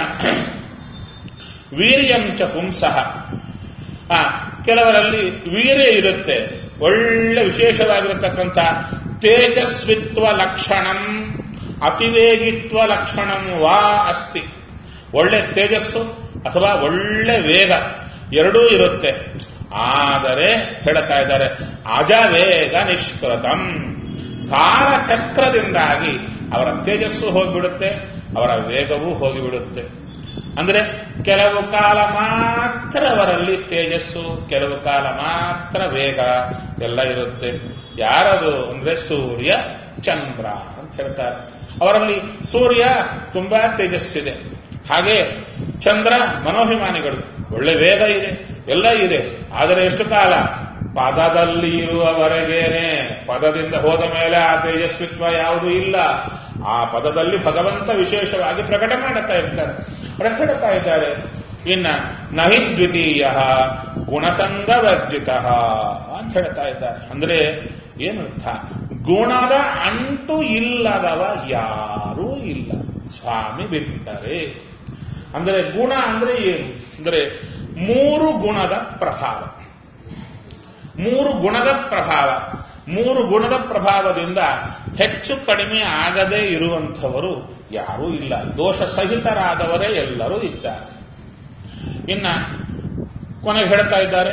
ವೀರ್ಯಂಚ ಪುಂಸಃ ಆ ಕೆಲವರಲ್ಲಿ ವೀರ್ಯ ಇರುತ್ತೆ ಒಳ್ಳೆ ವಿಶೇಷವಾಗಿರತಕ್ಕಂಥ ತೇಜಸ್ವಿತ್ವ ಲಕ್ಷಣಂ ಅತಿವೇಗಿತ್ವ ಲಕ್ಷಣಂ ವಾ ಅಸ್ತಿ ಒಳ್ಳೆ ತೇಜಸ್ಸು ಅಥವಾ ಒಳ್ಳೆ ವೇಗ ಎರಡೂ ಇರುತ್ತೆ ಆದರೆ ಹೇಳ್ತಾ ಇದ್ದಾರೆ ಅಜವೇಗ ನಿಷ್ಕೃತಂ ಕಾಲಚಕ್ರದಿಂದಾಗಿ ಅವರ ತೇಜಸ್ಸು ಹೋಗಿಬಿಡುತ್ತೆ ಅವರ ವೇಗವೂ ಹೋಗಿಬಿಡುತ್ತೆ ಅಂದ್ರೆ ಕೆಲವು ಕಾಲ ಮಾತ್ರ ಅವರಲ್ಲಿ ತೇಜಸ್ಸು ಕೆಲವು ಕಾಲ ಮಾತ್ರ ವೇಗ ಎಲ್ಲ ಇರುತ್ತೆ ಯಾರದು ಅಂದ್ರೆ ಸೂರ್ಯ ಚಂದ್ರ ಅಂತ ಹೇಳ್ತಾರೆ ಅವರಲ್ಲಿ ಸೂರ್ಯ ತುಂಬಾ ತೇಜಸ್ಸಿದೆ ಹಾಗೆ ಚಂದ್ರ ಮನೋಭಿಮಾನಿಗಳು ಒಳ್ಳೆ ವೇಗ ಇದೆ ಎಲ್ಲ ಇದೆ ಆದರೆ ಎಷ್ಟು ಕಾಲ ಪದದಲ್ಲಿ ಇರುವವರೆಗೇನೆ ಪದದಿಂದ ಹೋದ ಮೇಲೆ ಆ ತೇಜಸ್ವಿತ್ವ ಯಾವುದೂ ಇಲ್ಲ ಆ ಪದದಲ್ಲಿ ಭಗವಂತ ವಿಶೇಷವಾಗಿ ಪ್ರಕಟ ಮಾಡುತ್ತಾ ಇರ್ತಾರೆ ಪ್ರಕಟತಾ ಇದ್ದಾರೆ ಇನ್ನ ನಹಿ ದ್ವಿತೀಯ ಗುಣಸಂಗವರ್ಜಿತ ಅಂತ ಹೇಳ್ತಾ ಇದ್ದಾರೆ ಅಂದ್ರೆ ಏನರ್ಥ ಗುಣದ ಅಂಟು ಇಲ್ಲದವ ಯಾರೂ ಇಲ್ಲ ಸ್ವಾಮಿ ಬಿಟ್ಟರೆ ಅಂದರೆ ಗುಣ ಅಂದ್ರೆ ಏನು ಅಂದ್ರೆ ಮೂರು ಗುಣದ ಪ್ರಭಾವ ಮೂರು ಗುಣದ ಪ್ರಭಾವ ಮೂರು ಗುಣದ ಪ್ರಭಾವದಿಂದ ಹೆಚ್ಚು ಕಡಿಮೆ ಆಗದೇ ಇರುವಂಥವರು ಯಾರೂ ಇಲ್ಲ ದೋಷ ಸಹಿತರಾದವರೇ ಎಲ್ಲರೂ ಇದ್ದಾರೆ ಇನ್ನ ಕೊನೆಗೆ ಹೇಳ್ತಾ ಇದ್ದಾರೆ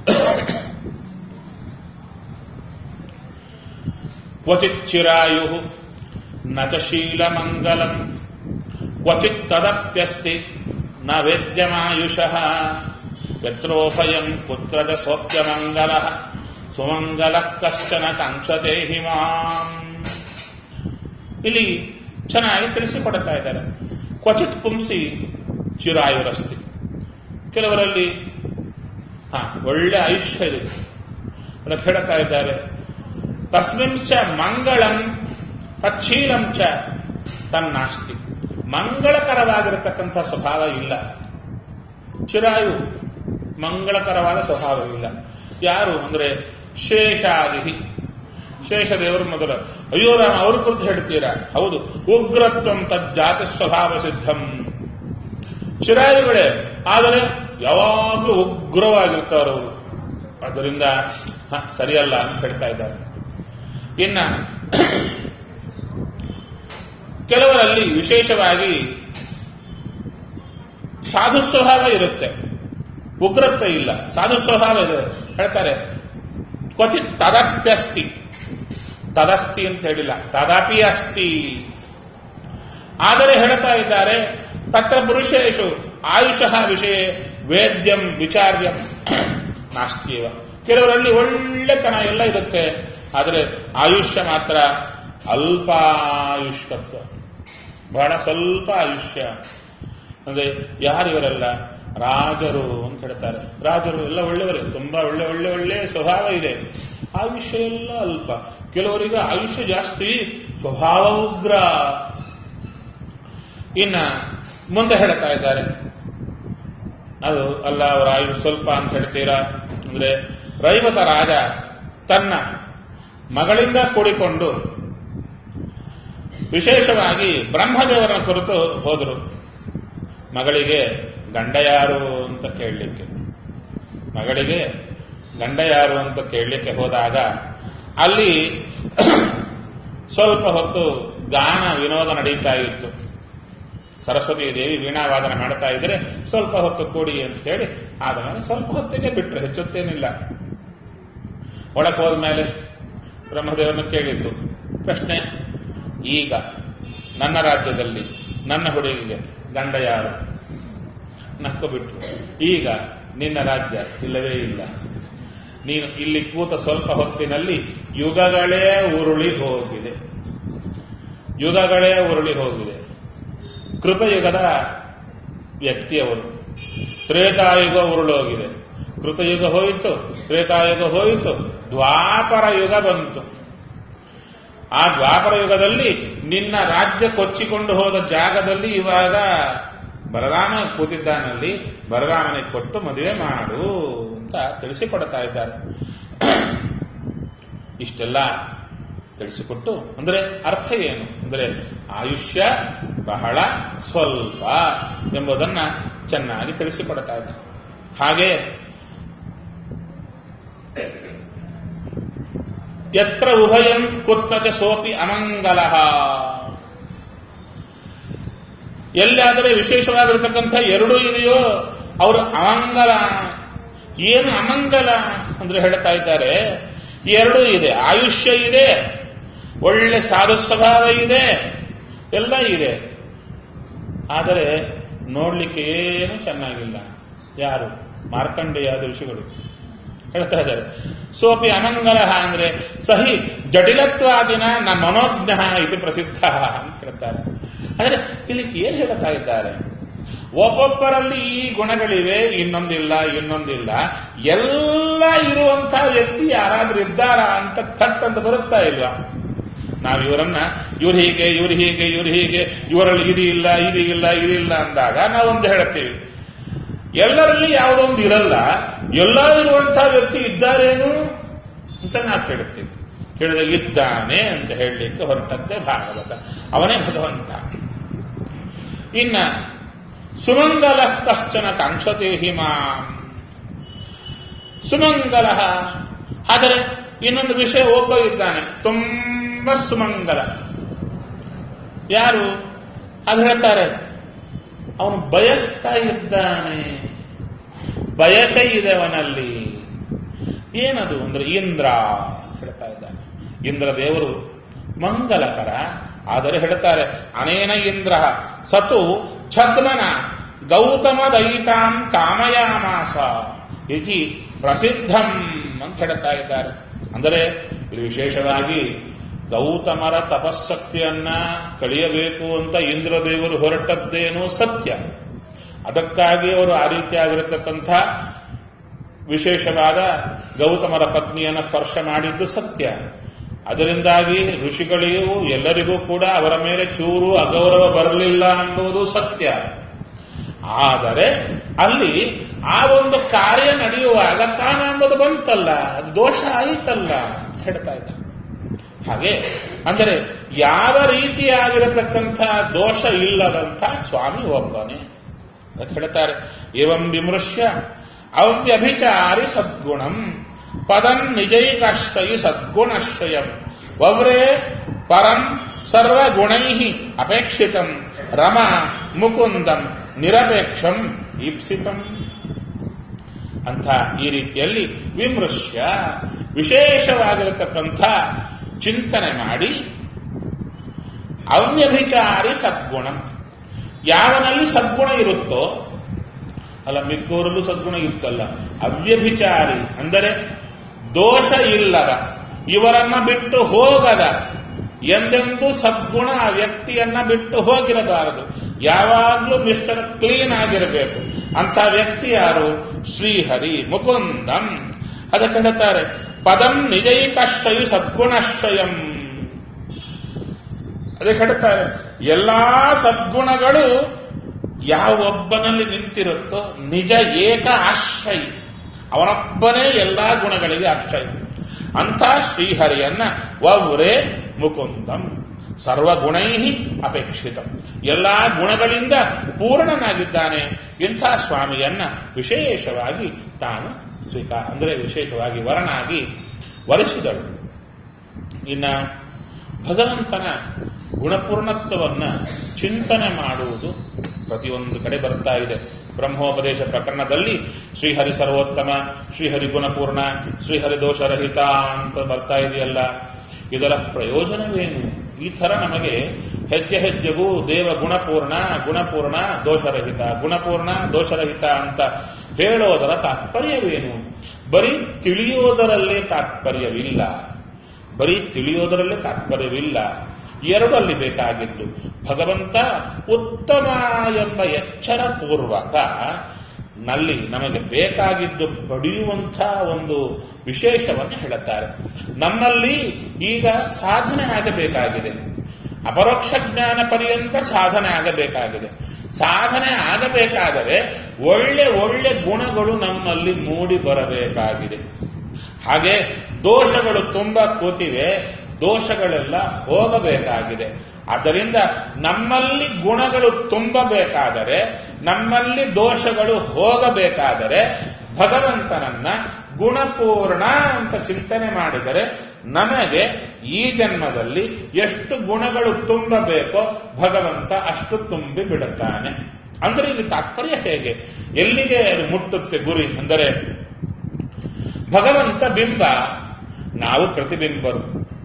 ಕ್ವಚಿತ್ ಚಿರಾಯು ನ ಚ ಶೀಲಮಂಗಲಂ ಕ್ವಚಿತ್ ತದಪ್ಯಸ್ತಿ ನ ವೇದ್ಯಮಾಯುಷಃ ಯತ್ರೋಭಯಂ ಕುತ್ರದ ಸೋಪ್ಯಮಂಗಲ ಸುಮಂಗಲ ಕಶ್ಚನ ಕಾಂಕ್ಷತೆ ಹಿಮಾಂ ಇಲ್ಲಿ ಚೆನ್ನಾಗಿ ತಿಳಿಸಿಕೊಡ್ತಾ ಇದ್ದಾರೆ ಕ್ವಚಿತ್ ಪುಂಸಿ ಚಿರಾಯುರಸ್ತಿ ಕೆಲವರಲ್ಲಿ ಹಾ ಒಳ್ಳೆ ಆಯುಷ್ಯ ಇದೆ ಅದಕ್ಕೆ ಹೇಳ್ತಾ ಇದ್ದಾರೆ ತಸ್ಮಿನ್ ಚ ಮಂಗಳಂ ತಚ್ಛೀಲಂ ಚ ತನ್ನಾಸ್ತಿ ಮಂಗಳಕರವಾಗಿರತಕ್ಕಂಥ ಸ್ವಭಾವ ಇಲ್ಲ ಚಿರಾಯು ಮಂಗಳಕರವಾದ ಸ್ವಭಾವ ಇಲ್ಲ ಯಾರು ಅಂದ್ರೆ ಶೇಷಾದಿಹಿ ಶೇಷದೇವರು ಮೊದಲು ಅಯ್ಯೋ ರಾಮ ಅವ್ರ ಕುರಿತು ಹೇಳ್ತೀರಾ ಹೌದು ಉಗ್ರತ್ವಂ ತಜ್ಜಾತ ಸ್ವಭಾವ ಸಿದ್ಧಂ ಚಿರಾಯುಗಳೇ ಆದರೆ ಯಾವಾಗಲೂ ಉಗ್ರವಾಗಿರ್ತಾರವರು ಅದರಿಂದ ಹ, ಸರಿಯಲ್ಲ ಅಂತ ಹೇಳ್ತಾ ಇದ್ದಾರೆ ಇನ್ನ ಕೆಲವರಲ್ಲಿ ವಿಶೇಷವಾಗಿ ಸಾಧು ಸ್ವಭಾವ ಇರುತ್ತೆ ಉಗ್ರತ್ವ ಇಲ್ಲ ಸಾಧು ಸ್ವಭಾವ ಇದೆ ಹೇಳ್ತಾರೆ ಕ್ವಚಿತ್ ತದಪ್ಯಸ್ತಿ ತದಸ್ತಿ ಅಂತ ಹೇಳಿಲ್ಲ ತದಪಿ ಅಸ್ತಿ ಆದರೆ ಹೇಳ್ತಾ ಇದ್ದಾರೆ ತತ್ರ ಪುರುಷೇಶು ಆಯುಷಃ ವಿಷಯ ವೇದ್ಯಂ ವಿಚಾರ್ಯಂ ನಾಸ್ತಿಯವ ಕೆಲವರಲ್ಲಿ ಒಳ್ಳೆತನ ಎಲ್ಲ ಇರುತ್ತೆ ಆದರೆ ಆಯುಷ್ಯ ಮಾತ್ರ ಅಲ್ಪಾಯುಷ್ಕತ್ವ ಬಹಳ ಸ್ವಲ್ಪ ಆಯುಷ್ಯ ಅಂದ್ರೆ ಯಾರು ಇವರೆಲ್ಲ ರಾಜರು ಅಂತ ಹೇಳ್ತಾರೆ ರಾಜರು ಎಲ್ಲ ಒಳ್ಳೆಯವರೇ ತುಂಬಾ ಒಳ್ಳೆ ಒಳ್ಳೆ ಒಳ್ಳೆ ಸ್ವಭಾವ ಇದೆ ಆಯುಷ್ಯ ಎಲ್ಲ ಅಲ್ಪ ಕೆಲವರಿಗೆ ಆಯುಷ್ಯ ಜಾಸ್ತಿ ಸ್ವಭಾವ ಉಗ್ರ ಇನ್ನ ಮುಂದೆ ಹೇಳ್ತಾ ಇದ್ದಾರೆ ಅದು ಅಲ್ಲ ಅವರ ಆಯುಷ್ ಸ್ವಲ್ಪ ಅಂತ ಹೇಳ್ತೀರಾ ಅಂದ್ರೆ ರೈವತ ರಾಜ ತನ್ನ ಮಗಳಿಂದ ಕೂಡಿಕೊಂಡು ವಿಶೇಷವಾಗಿ ಬ್ರಹ್ಮದೇವರನ್ನ ಕುರಿತು ಹೋದರು ಮಗಳಿಗೆ ಗಂಡ ಯಾರು ಅಂತ ಕೇಳಲಿಕ್ಕೆ ಮಗಳಿಗೆ ಗಂಡ ಯಾರು ಅಂತ ಕೇಳಲಿಕ್ಕೆ ಹೋದಾಗ ಅಲ್ಲಿ ಸ್ವಲ್ಪ ಹೊತ್ತು ಗಾನ ವಿನೋದ ನಡೀತಾ ಇತ್ತು ಸರಸ್ವತಿ ದೇವಿ ವೀಣಾವಾದನ ಮಾಡ್ತಾ ಇದ್ರೆ ಸ್ವಲ್ಪ ಹೊತ್ತು ಕೊಡಿ ಅಂತ ಹೇಳಿ ಆದಮೇಲೆ ಸ್ವಲ್ಪ ಹೊತ್ತಿಗೆ ಬಿಟ್ಟರು ಹೆಚ್ಚೊತ್ತೇನಿಲ್ಲ ಒಳಕ್ಕೆ ಹೋದ್ಮೇಲೆ ಬ್ರಹ್ಮದೇವರನ್ನು ಕೇಳಿದ್ದು ಪ್ರಶ್ನೆ ಈಗ ನನ್ನ ರಾಜ್ಯದಲ್ಲಿ ನನ್ನ ಹುಡುಗಿಗೆ ಗಂಡ ಯಾರು ನಕ್ಕು ಬಿಟ್ರು ಈಗ ನಿನ್ನ ರಾಜ್ಯ ಇಲ್ಲವೇ ಇಲ್ಲ ನೀನು ಇಲ್ಲಿ ಕೂತ ಸ್ವಲ್ಪ ಹೊತ್ತಿನಲ್ಲಿ ಯುಗಗಳೇ ಉರುಳಿ ಹೋಗಿದೆ ಯುಗಗಳೇ ಉರುಳಿ ಹೋಗಿದೆ ಕೃತಯುಗದ ವ್ಯಕ್ತಿಯವರು ತ್ರೇತಾಯುಗ ಉರುಳೋಗಿದೆ ಕೃತಯುಗ ಹೋಯಿತು ತ್ರೇತಾಯುಗ ಹೋಯಿತು ದ್ವಾಪರ ಯುಗ ಬಂತು ಆ ದ್ವಾಪರ ಯುಗದಲ್ಲಿ ನಿನ್ನ ರಾಜ್ಯ ಕೊಚ್ಚಿಕೊಂಡು ಹೋದ ಜಾಗದಲ್ಲಿ ಇವಾಗ ಬಲರಾಮ ಕೂತಿದ್ದಾನಲ್ಲಿ ಬಲರಾಮನಿಗೆ ಕೊಟ್ಟು ಮದುವೆ ಮಾಡು ಅಂತ ತಿಳಿಸಿಕೊಡ್ತಾ ಇದ್ದಾರೆ ಇಷ್ಟೆಲ್ಲ ತಿಳಿಸಿಕೊಟ್ಟು ಅಂದ್ರೆ ಅರ್ಥ ಏನು ಅಂದ್ರೆ ಆಯುಷ್ಯ ಬಹಳ ಸ್ವಲ್ಪ ಎಂಬುದನ್ನ ಚೆನ್ನಾಗಿ ತಿಳಿಸಿಕೊಡ್ತಾ ಇದ್ದಾರೆ ಹಾಗೆ ಯತ್ರ ಉಭಯಂ ಕುತ್ತತೆ ಸೋಪಿ ಅಮಂಗಲ ಎಲ್ಲಾದರೆ ವಿಶೇಷವಾಗಿರತಕ್ಕಂಥ ಎರಡೂ ಇದೆಯೋ ಅವರು ಅಮಂಗಲ ಏನು ಅಮಂಗಲ ಅಂದ್ರೆ ಹೇಳ್ತಾ ಇದ್ದಾರೆ ಎರಡೂ ಇದೆ ಆಯುಷ್ಯ ಇದೆ ಒಳ್ಳೆ ಸಾಧು ಸ್ವಭಾವ ಇದೆ ಎಲ್ಲ ಇದೆ ಆದರೆ ನೋಡ್ಲಿಕ್ಕೆ ಏನು ಚೆನ್ನಾಗಿಲ್ಲ ಯಾರು ಮಾರ್ಕಂಡೇಯಾದ ಋಷಿಗಳು ಹೇಳ್ತಾ ಇದ್ದಾರೆ ಸೋಪಿ ಅಮಂಗಲ ಅಂದ್ರೆ ಸಹಿ ಜಟಿಲತ್ವಾದಿನ ನ ಮನೋಜ್ಞ ಇದು ಪ್ರಸಿದ್ಧ ಅಂತ ಹೇಳ್ತಾರೆ ಆದರೆ ಇಲ್ಲಿ ಏನ್ ಹೇಳ್ತಾ ಇದ್ದಾರೆ ಒಬ್ಬೊಬ್ಬರಲ್ಲಿ ಈ ಗುಣಗಳಿವೆ ಇನ್ನೊಂದಿಲ್ಲ ಇನ್ನೊಂದಿಲ್ಲ ಎಲ್ಲ ಇರುವಂತಹ ವ್ಯಕ್ತಿ ಯಾರಾದ್ರೂ ಇದ್ದಾರಾ ಅಂತ ಥಟ್ ಅಂತ ಬರುತ್ತಾ ಇಲ್ವಾ ನಾವು ಇವರನ್ನ ಇವ್ರು ಹೀಗೆ ಇವ್ರು ಹೀಗೆ ಇವ್ರು ಹೀಗೆ ಇವರಲ್ಲಿ ಇದು ಇಲ್ಲ ಇದು ಇಲ್ಲ ಇದಿಲ್ಲ ಅಂದಾಗ ನಾವೊಂದು ಹೇಳ್ತೀವಿ ಎಲ್ಲರಲ್ಲಿ ಯಾವುದೋ ಒಂದು ಇರಲ್ಲ ಎಲ್ಲ ಇರುವಂತಹ ವ್ಯಕ್ತಿ ಇದ್ದಾರೇನು ಅಂತ ನಾವು ಕೇಳುತ್ತೀವಿ ಕೇಳಿದ ಇದ್ದಾನೆ ಅಂತ ಹೇಳಲಿಕ್ಕೆ ಹೊರಟದ್ದೇ ಭಾಗವತ ಅವನೇ ಭಗವಂತ ಇನ್ನ ಸುಮಂಗಲ ಕಶ್ಚನ ಕಾಂಕ್ಷತೆ ಹಿಮಾ ಸುಮಂಗಲ ಆದರೆ ಇನ್ನೊಂದು ವಿಷಯ ಒಬ್ಬ ಇದ್ದಾನೆ ತುಂಬ ಸುಮಂಗಲ ಯಾರು ಅದು ಹೇಳ್ತಾರೆ ಅವನು ಬಯಸ್ತಾ ಇದ್ದಾನೆ ಬಯಕೆ ಇದೆ ಅವನಲ್ಲಿ ಏನದು ಅಂದ್ರೆ ಇಂದ್ರ ಅಂತ ಹೇಳ್ತಾ ಇದ್ದಾನೆ ಇಂದ್ರ ದೇವರು ಮಂಗಲಕರ ಆದರೆ ಹೇಳ್ತಾರೆ ಅನೇನ ಇಂದ್ರ ಸತು ಛದ್ಮನ ಗೌತಮ ದಯಿತಾಂ ಕಾಮಯಾಮಾಸ ಇತಿ ಪ್ರಸಿದ್ಧಂ ಅಂತ ಹೇಳ್ತಾ ಇದ್ದಾರೆ ಅಂದರೆ ಇದು ವಿಶೇಷವಾಗಿ ಗೌತಮರ ತಪಸ್ಸಕ್ತಿಯನ್ನ ಕಳಿಯಬೇಕು ಅಂತ ಇಂದ್ರದೇವರು ಹೊರಟದ್ದೇನೋ ಸತ್ಯ ಅದಕ್ಕಾಗಿ ಅವರು ಆ ರೀತಿಯಾಗಿರತಕ್ಕಂಥ ವಿಶೇಷವಾದ ಗೌತಮರ ಪತ್ನಿಯನ್ನ ಸ್ಪರ್ಶ ಮಾಡಿದ್ದು ಸತ್ಯ ಅದರಿಂದಾಗಿ ಋಷಿಗಳಿಗೂ ಎಲ್ಲರಿಗೂ ಕೂಡ ಅವರ ಮೇಲೆ ಚೂರು ಅಗೌರವ ಬರಲಿಲ್ಲ ಎಂಬುದು ಸತ್ಯ ಆದರೆ ಅಲ್ಲಿ ಆ ಒಂದು ಕಾರ್ಯ ನಡೆಯುವಾಗ ಕಾಮ ಎಂಬುದು ಬಂತಲ್ಲ ಅದು ದೋಷ ಆಯಿತಲ್ಲ ಅಂತ ಹೇಳ್ತಾ ಇದ್ದ ಹಾಗೆ ಅಂದರೆ ಯಾವ ರೀತಿಯಾಗಿರತಕ್ಕಂಥ ದೋಷ ಇಲ್ಲದಂಥ ಸ್ವಾಮಿ ಒಬ್ಬನೇ ಅಂತ ಹೇಳ್ತಾರೆ ಏವಂ ವಿಮೃಶ್ಯ ಅವ್ಯಭಿಚಾರಿ ಸದ್ಗುಣಂ ಪದಂ ನಿಜೈಕಾಶ್ರಯಿ ಸದ್ಗುಣಶ್ರಯಂ ವವ್ರೇ ಪರಂ ಸರ್ವಗುಣೈ ಅಪೇಕ್ಷಿತಂ ರಮ ಮುಕುಂದಂ ನಿರಪೇಕ್ಷಂ ಈಪ್ಸಿತಂ ಅಂತ ಈ ರೀತಿಯಲ್ಲಿ ವಿಮೃಶ್ಯ ವಿಶೇಷವಾಗಿರತಕ್ಕಂಥ ಚಿಂತನೆ ಮಾಡಿ ಅವ್ಯಭಿಚಾರಿ ಸದ್ಗುಣ ಯಾವನಲ್ಲಿ ಸದ್ಗುಣ ಇರುತ್ತೋ ಅಲ್ಲ ಮಿಕ್ಕವರಲ್ಲೂ ಸದ್ಗುಣ ಇತ್ತಲ್ಲ ಅವ್ಯಭಿಚಾರಿ ಅಂದರೆ ದೋಷ ಇಲ್ಲದ ಇವರನ್ನ ಬಿಟ್ಟು ಹೋಗದ ಎಂದೆಂದೂ ಸದ್ಗುಣ ಆ ವ್ಯಕ್ತಿಯನ್ನ ಬಿಟ್ಟು ಹೋಗಿರಬಾರದು ಯಾವಾಗಲೂ ಮಿಸ್ಟರ್ ಕ್ಲೀನ್ ಆಗಿರಬೇಕು ಅಂತ ವ್ಯಕ್ತಿ ಯಾರು ಶ್ರೀಹರಿ ಮುಕುಂದಂ ಅದಕ್ಕೆ ಹೇಳ್ತಾರೆ ಪದಂ ನಿಜೈಕಾಶ್ರಯಿ ಸದ್ಗುಣಾಶ್ರಯಂ ಅದಕ್ಕೆ ಹೇಳ್ತಾರೆ ಎಲ್ಲಾ ಸದ್ಗುಣಗಳು ಯಾವೊಬ್ಬನಲ್ಲಿ ನಿಂತಿರುತ್ತೋ ನಿಜ ಏಕ ಆಶ್ರಯ ಅವನೊಬ್ಬನೇ ಎಲ್ಲಾ ಗುಣಗಳಿಗೆ ಆಶ್ರಯ ಅಂಥ ಶ್ರೀಹರಿಯನ್ನ ವವ್ರೇ ಮುಕುಂದಂ ಸರ್ವಗುಣೈ ಅಪೇಕ್ಷಿತ ಎಲ್ಲಾ ಗುಣಗಳಿಂದ ಪೂರ್ಣನಾಗಿದ್ದಾನೆ ಇಂಥ ಸ್ವಾಮಿಯನ್ನ ವಿಶೇಷವಾಗಿ ತಾನು ಸ್ವೀಕಾರ ಅಂದರೆ ವಿಶೇಷವಾಗಿ ವರನಾಗಿ ವರಿಸಿದಳು ಇನ್ನ ಭಗವಂತನ ಗುಣಪೂರ್ಣತ್ವವನ್ನ ಚಿಂತನೆ ಮಾಡುವುದು ಪ್ರತಿಯೊಂದು ಕಡೆ ಬರ್ತಾ ಇದೆ ಬ್ರಹ್ಮೋಪದೇಶ ಪ್ರಕರಣದಲ್ಲಿ ಶ್ರೀಹರಿ ಸರ್ವೋತ್ತಮ ಶ್ರೀಹರಿ ಗುಣಪೂರ್ಣ ಶ್ರೀಹರಿ ದೋಷರಹಿತ ಅಂತ ಬರ್ತಾ ಇದೆಯಲ್ಲ ಇದರ ಪ್ರಯೋಜನವೇನು ಈ ತರ ನಮಗೆ ಹೆಜ್ಜೆ ಹೆಜ್ಜೆಗೂ ದೇವ ಗುಣಪೂರ್ಣ ಗುಣಪೂರ್ಣ ದೋಷರಹಿತ ಗುಣಪೂರ್ಣ ದೋಷರಹಿತ ಅಂತ ಹೇಳೋದರ ತಾತ್ಪರ್ಯವೇನು ಬರೀ ತಿಳಿಯೋದರಲ್ಲೇ ತಾತ್ಪರ್ಯವಿಲ್ಲ ಬರೀ ತಿಳಿಯೋದರಲ್ಲೇ ತಾತ್ಪರ್ಯವಿಲ್ಲ ಎರಡಲ್ಲಿ ಬೇಕಾಗಿದ್ದು ಭಗವಂತ ಉತ್ತಮ ಎಂಬ ಎಚ್ಚರ ಪೂರ್ವಕ ನಲ್ಲಿ ನಮಗೆ ಬೇಕಾಗಿದ್ದು ಪಡೆಯುವಂಥ ಒಂದು ವಿಶೇಷವನ್ನು ಹೇಳುತ್ತಾರೆ ನಮ್ಮಲ್ಲಿ ಈಗ ಸಾಧನೆ ಆಗಬೇಕಾಗಿದೆ ಅಪರೋಕ್ಷ ಜ್ಞಾನ ಪರ್ಯಂತ ಸಾಧನೆ ಆಗಬೇಕಾಗಿದೆ ಸಾಧನೆ ಆಗಬೇಕಾದರೆ ಒಳ್ಳೆ ಒಳ್ಳೆ ಗುಣಗಳು ನಮ್ಮಲ್ಲಿ ಮೂಡಿ ಬರಬೇಕಾಗಿದೆ ಹಾಗೆ ದೋಷಗಳು ತುಂಬಾ ಕೂತಿವೆ ದೋಷಗಳೆಲ್ಲ ಹೋಗಬೇಕಾಗಿದೆ ಆದ್ದರಿಂದ ನಮ್ಮಲ್ಲಿ ಗುಣಗಳು ತುಂಬಬೇಕಾದರೆ ನಮ್ಮಲ್ಲಿ ದೋಷಗಳು ಹೋಗಬೇಕಾದರೆ ಭಗವಂತನನ್ನ ಗುಣಪೂರ್ಣ ಅಂತ ಚಿಂತನೆ ಮಾಡಿದರೆ ನಮಗೆ ಈ ಜನ್ಮದಲ್ಲಿ ಎಷ್ಟು ಗುಣಗಳು ತುಂಬಬೇಕೋ ಭಗವಂತ ಅಷ್ಟು ತುಂಬಿ ಬಿಡುತ್ತಾನೆ ಅಂದ್ರೆ ಇಲ್ಲಿ ತಾತ್ಪರ್ಯ ಹೇಗೆ ಎಲ್ಲಿಗೆ ಅದು ಮುಟ್ಟುತ್ತೆ ಗುರಿ ಅಂದರೆ ಭಗವಂತ ಬಿಂಬ ನಾವು ಪ್ರತಿಬಿಂಬರು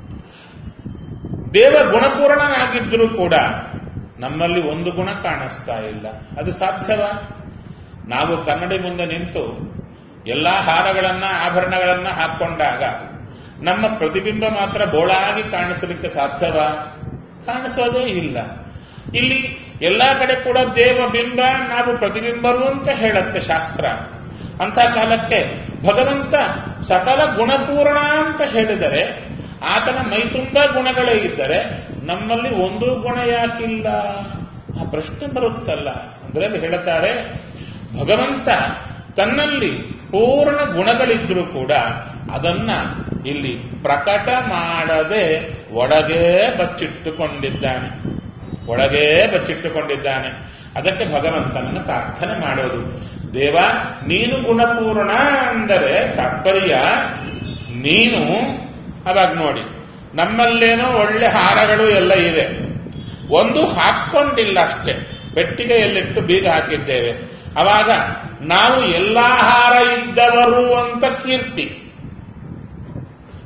ದೇವ ಗುಣಪೂರ್ಣನಾಗಿದ್ದರೂ ಕೂಡ ನಮ್ಮಲ್ಲಿ ಒಂದು ಗುಣ ಕಾಣಿಸ್ತಾ ಇಲ್ಲ ಅದು ಸಾಧ್ಯವಾ ನಾವು ಕನ್ನಡಿ ಮುಂದೆ ನಿಂತು ಎಲ್ಲಾ ಹಾರಗಳನ್ನ ಆಭರಣಗಳನ್ನ ಹಾಕೊಂಡಾಗ ನಮ್ಮ ಪ್ರತಿಬಿಂಬ ಮಾತ್ರ ಬೋಳಾಗಿ ಕಾಣಿಸಲಿಕ್ಕೆ ಸಾಧ್ಯವಾ ಕಾಣಿಸೋದೇ ಇಲ್ಲ ಇಲ್ಲಿ ಎಲ್ಲಾ ಕಡೆ ಕೂಡ ದೇವ ಬಿಂಬ ನಾವು ಪ್ರತಿಬಿಂಬರು ಅಂತ ಹೇಳತ್ತೆ ಶಾಸ್ತ್ರ ಅಂತ ಕಾಲಕ್ಕೆ ಭಗವಂತ ಸಕಲ ಗುಣಪೂರ್ಣ ಅಂತ ಹೇಳಿದರೆ ಆತನ ಮೈತುಂಬ ಗುಣಗಳೇ ಇದ್ದರೆ ನಮ್ಮಲ್ಲಿ ಒಂದು ಗುಣ ಯಾಕಿಲ್ಲ ಆ ಪ್ರಶ್ನೆ ಬರುತ್ತಲ್ಲ ಅಂದ್ರೆ ಅಲ್ಲಿ ಹೇಳುತ್ತಾರೆ ಭಗವಂತ ತನ್ನಲ್ಲಿ ಪೂರ್ಣ ಗುಣಗಳಿದ್ರೂ ಕೂಡ ಅದನ್ನ ಇಲ್ಲಿ ಪ್ರಕಟ ಮಾಡದೆ ಒಳಗೇ ಬಚ್ಚಿಟ್ಟುಕೊಂಡಿದ್ದಾನೆ ಒಳಗೇ ಬಚ್ಚಿಟ್ಟುಕೊಂಡಿದ್ದಾನೆ ಅದಕ್ಕೆ ಭಗವಂತನನ್ನು ಪ್ರಾರ್ಥನೆ ಮಾಡೋದು ದೇವ ನೀನು ಗುಣಪೂರ್ಣ ಅಂದರೆ ತಾತ್ಪರ್ಯ ನೀನು ಅವಾಗ ನೋಡಿ ನಮ್ಮಲ್ಲೇನೋ ಒಳ್ಳೆ ಹಾರಗಳು ಎಲ್ಲ ಇವೆ ಒಂದು ಹಾಕ್ಕೊಂಡಿಲ್ಲ ಅಷ್ಟೇ ಪೆಟ್ಟಿಗೆಯಲ್ಲಿಟ್ಟು ಬೀಗ ಹಾಕಿದ್ದೇವೆ ಅವಾಗ ನಾವು ಎಲ್ಲಾ ಹಾರ ಇದ್ದವರು ಅಂತ ಕೀರ್ತಿ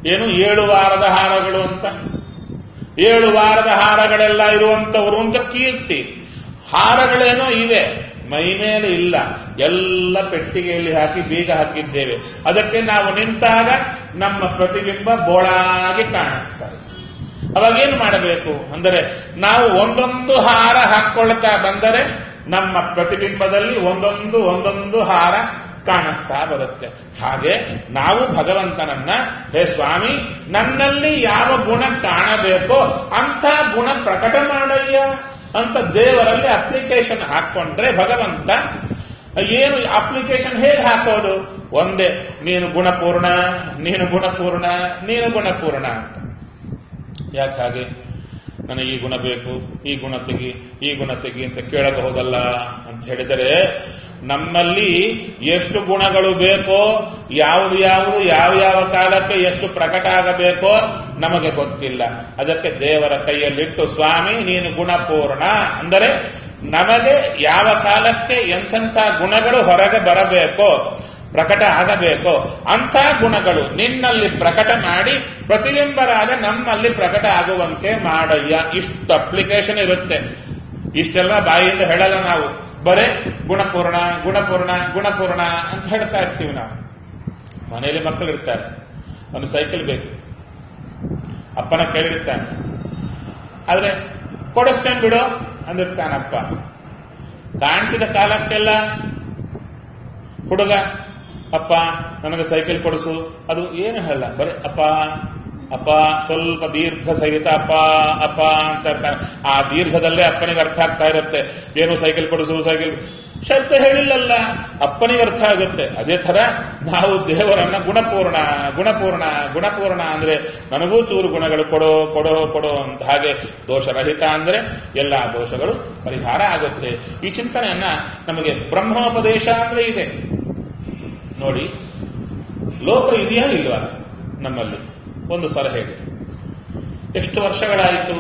ಏನು ಏಳು ವಾರದ ಹಾರಗಳು ಅಂತ ಏಳು ವಾರದ ಹಾರಗಳೆಲ್ಲ ಇರುವಂತವರು ಅಂತ ಕೀರ್ತಿ ಹಾರಗಳೇನೋ ಇವೆ ಮೈ ಮೇಲೆ ಇಲ್ಲ ಎಲ್ಲ ಪೆಟ್ಟಿಗೆಯಲ್ಲಿ ಹಾಕಿ ಬೀಗ ಹಾಕಿದ್ದೇವೆ ಅದಕ್ಕೆ ನಾವು ನಿಂತಾಗ ನಮ್ಮ ಪ್ರತಿಬಿಂಬ ಬೋಳಾಗಿ ಕಾಣಿಸ್ತಾರೆ ಅವಾಗೇನು ಮಾಡಬೇಕು ಅಂದರೆ ನಾವು ಒಂದೊಂದು ಹಾರ ಹಾಕ್ಕೊಳ್ತಾ ಬಂದರೆ ನಮ್ಮ ಪ್ರತಿಬಿಂಬದಲ್ಲಿ ಒಂದೊಂದು ಒಂದೊಂದು ಹಾರ ಕಾಣಿಸ್ತಾ ಬರುತ್ತೆ ಹಾಗೆ ನಾವು ಭಗವಂತನನ್ನ ಹೇ ಸ್ವಾಮಿ ನನ್ನಲ್ಲಿ ಯಾವ ಗುಣ ಕಾಣಬೇಕೋ ಅಂಥ ಗುಣ ಪ್ರಕಟ ಮಾಡಯ್ಯ ಅಂತ ದೇವರಲ್ಲಿ ಅಪ್ಲಿಕೇಶನ್ ಹಾಕೊಂಡ್ರೆ ಭಗವಂತ ಏನು ಅಪ್ಲಿಕೇಶನ್ ಹೇಗೆ ಹಾಕೋದು ಒಂದೇ ನೀನು ಗುಣಪೂರ್ಣ ನೀನು ಗುಣಪೂರ್ಣ ನೀನು ಗುಣಪೂರ್ಣ ಅಂತ ಯಾಕೆ ಹಾಗೆ ನನಗೆ ಈ ಗುಣ ಬೇಕು ಈ ಗುಣ ತೆಗಿ ಈ ಗುಣ ತೆಗಿ ಅಂತ ಕೇಳಬಹುದಲ್ಲ ಅಂತ ಹೇಳಿದರೆ ನಮ್ಮಲ್ಲಿ ಎಷ್ಟು ಗುಣಗಳು ಬೇಕೋ ಯಾವುದು ಯಾವುದು ಯಾವ ಯಾವ ಕಾಲಕ್ಕೆ ಎಷ್ಟು ಪ್ರಕಟ ಆಗಬೇಕೋ ನಮಗೆ ಗೊತ್ತಿಲ್ಲ ಅದಕ್ಕೆ ದೇವರ ಕೈಯಲ್ಲಿಟ್ಟು ಸ್ವಾಮಿ ನೀನು ಗುಣಪೂರ್ಣ ಅಂದರೆ ನಮಗೆ ಯಾವ ಕಾಲಕ್ಕೆ ಎಂಥೆಂಥ ಗುಣಗಳು ಹೊರಗೆ ಬರಬೇಕೋ ಪ್ರಕಟ ಆಗಬೇಕೋ ಅಂಥ ಗುಣಗಳು ನಿನ್ನಲ್ಲಿ ಪ್ರಕಟ ಮಾಡಿ ಪ್ರತಿಬಿಂಬರಾದ ನಮ್ಮಲ್ಲಿ ಪ್ರಕಟ ಆಗುವಂತೆ ಮಾಡಯ್ಯ ಇಷ್ಟು ಅಪ್ಲಿಕೇಶನ್ ಇರುತ್ತೆ ಇಷ್ಟೆಲ್ಲ ಬಾಯಿಯಿಂದ ಹೇಳಲ್ಲ ನಾವು ಬರೇ ಗುಣಪೂರ್ಣ ಗುಣಪೂರ್ಣ ಗುಣಪೂರ್ಣ ಅಂತ ಹೇಳ್ತಾ ಇರ್ತೀವಿ ನಾವು ಮನೆಯಲ್ಲಿ ಮಕ್ಕಳು ಇರ್ತಾರೆ ಒಂದು ಸೈಕಲ್ ಬೇಕು ಅಪ್ಪನ ಕೇಳಿರ್ತಾನೆ ಆದ್ರೆ ಕೊಡಿಸ್ತೇನೆ ಬಿಡು ಅಂದಿರ್ತಾನಪ್ಪ ಕಾಣಿಸಿದ ಕಾಲಕ್ಕೆಲ್ಲ ಹುಡುಗ ಅಪ್ಪ ನನಗೆ ಸೈಕಲ್ ಕೊಡಿಸು ಅದು ಏನು ಹೇಳಲ್ಲ ಬರೀ ಅಪ್ಪ ಅಪ್ಪ ಸ್ವಲ್ಪ ದೀರ್ಘ ಸಹಿತ ಅಪ್ಪ ಅಪ್ಪ ಅಂತ ಇರ್ತಾನೆ ಆ ದೀರ್ಘದಲ್ಲೇ ಅಪ್ಪನಿಗೆ ಅರ್ಥ ಆಗ್ತಾ ಇರುತ್ತೆ ಏನು ಸೈಕಲ್ ಕೊಡಿಸು ಸೈಕಲ್ ಶಬ್ದ ಹೇಳಿಲ್ಲಲ್ಲ ಅಪ್ಪನಿಗೆ ಅರ್ಥ ಆಗುತ್ತೆ ಅದೇ ತರ ನಾವು ದೇವರನ್ನ ಗುಣಪೂರ್ಣ ಗುಣಪೂರ್ಣ ಗುಣಪೂರ್ಣ ಅಂದ್ರೆ ನನಗೂ ಚೂರು ಗುಣಗಳು ಕೊಡೋ ಕೊಡೋ ಕೊಡೋ ಅಂತ ಹಾಗೆ ದೋಷರಹಿತ ಅಂದ್ರೆ ಎಲ್ಲ ದೋಷಗಳು ಪರಿಹಾರ ಆಗುತ್ತೆ ಈ ಚಿಂತನೆಯನ್ನ ನಮಗೆ ಬ್ರಹ್ಮೋಪದೇಶ ಅಂದ್ರೆ ಇದೆ ನೋಡಿ ಲೋಕ ಇದೆಯಾ ಇಲ್ವಾ ನಮ್ಮಲ್ಲಿ ಒಂದು ಸಲ ಹೇಳಿ ಎಷ್ಟು ವರ್ಷಗಳಾಯಿತು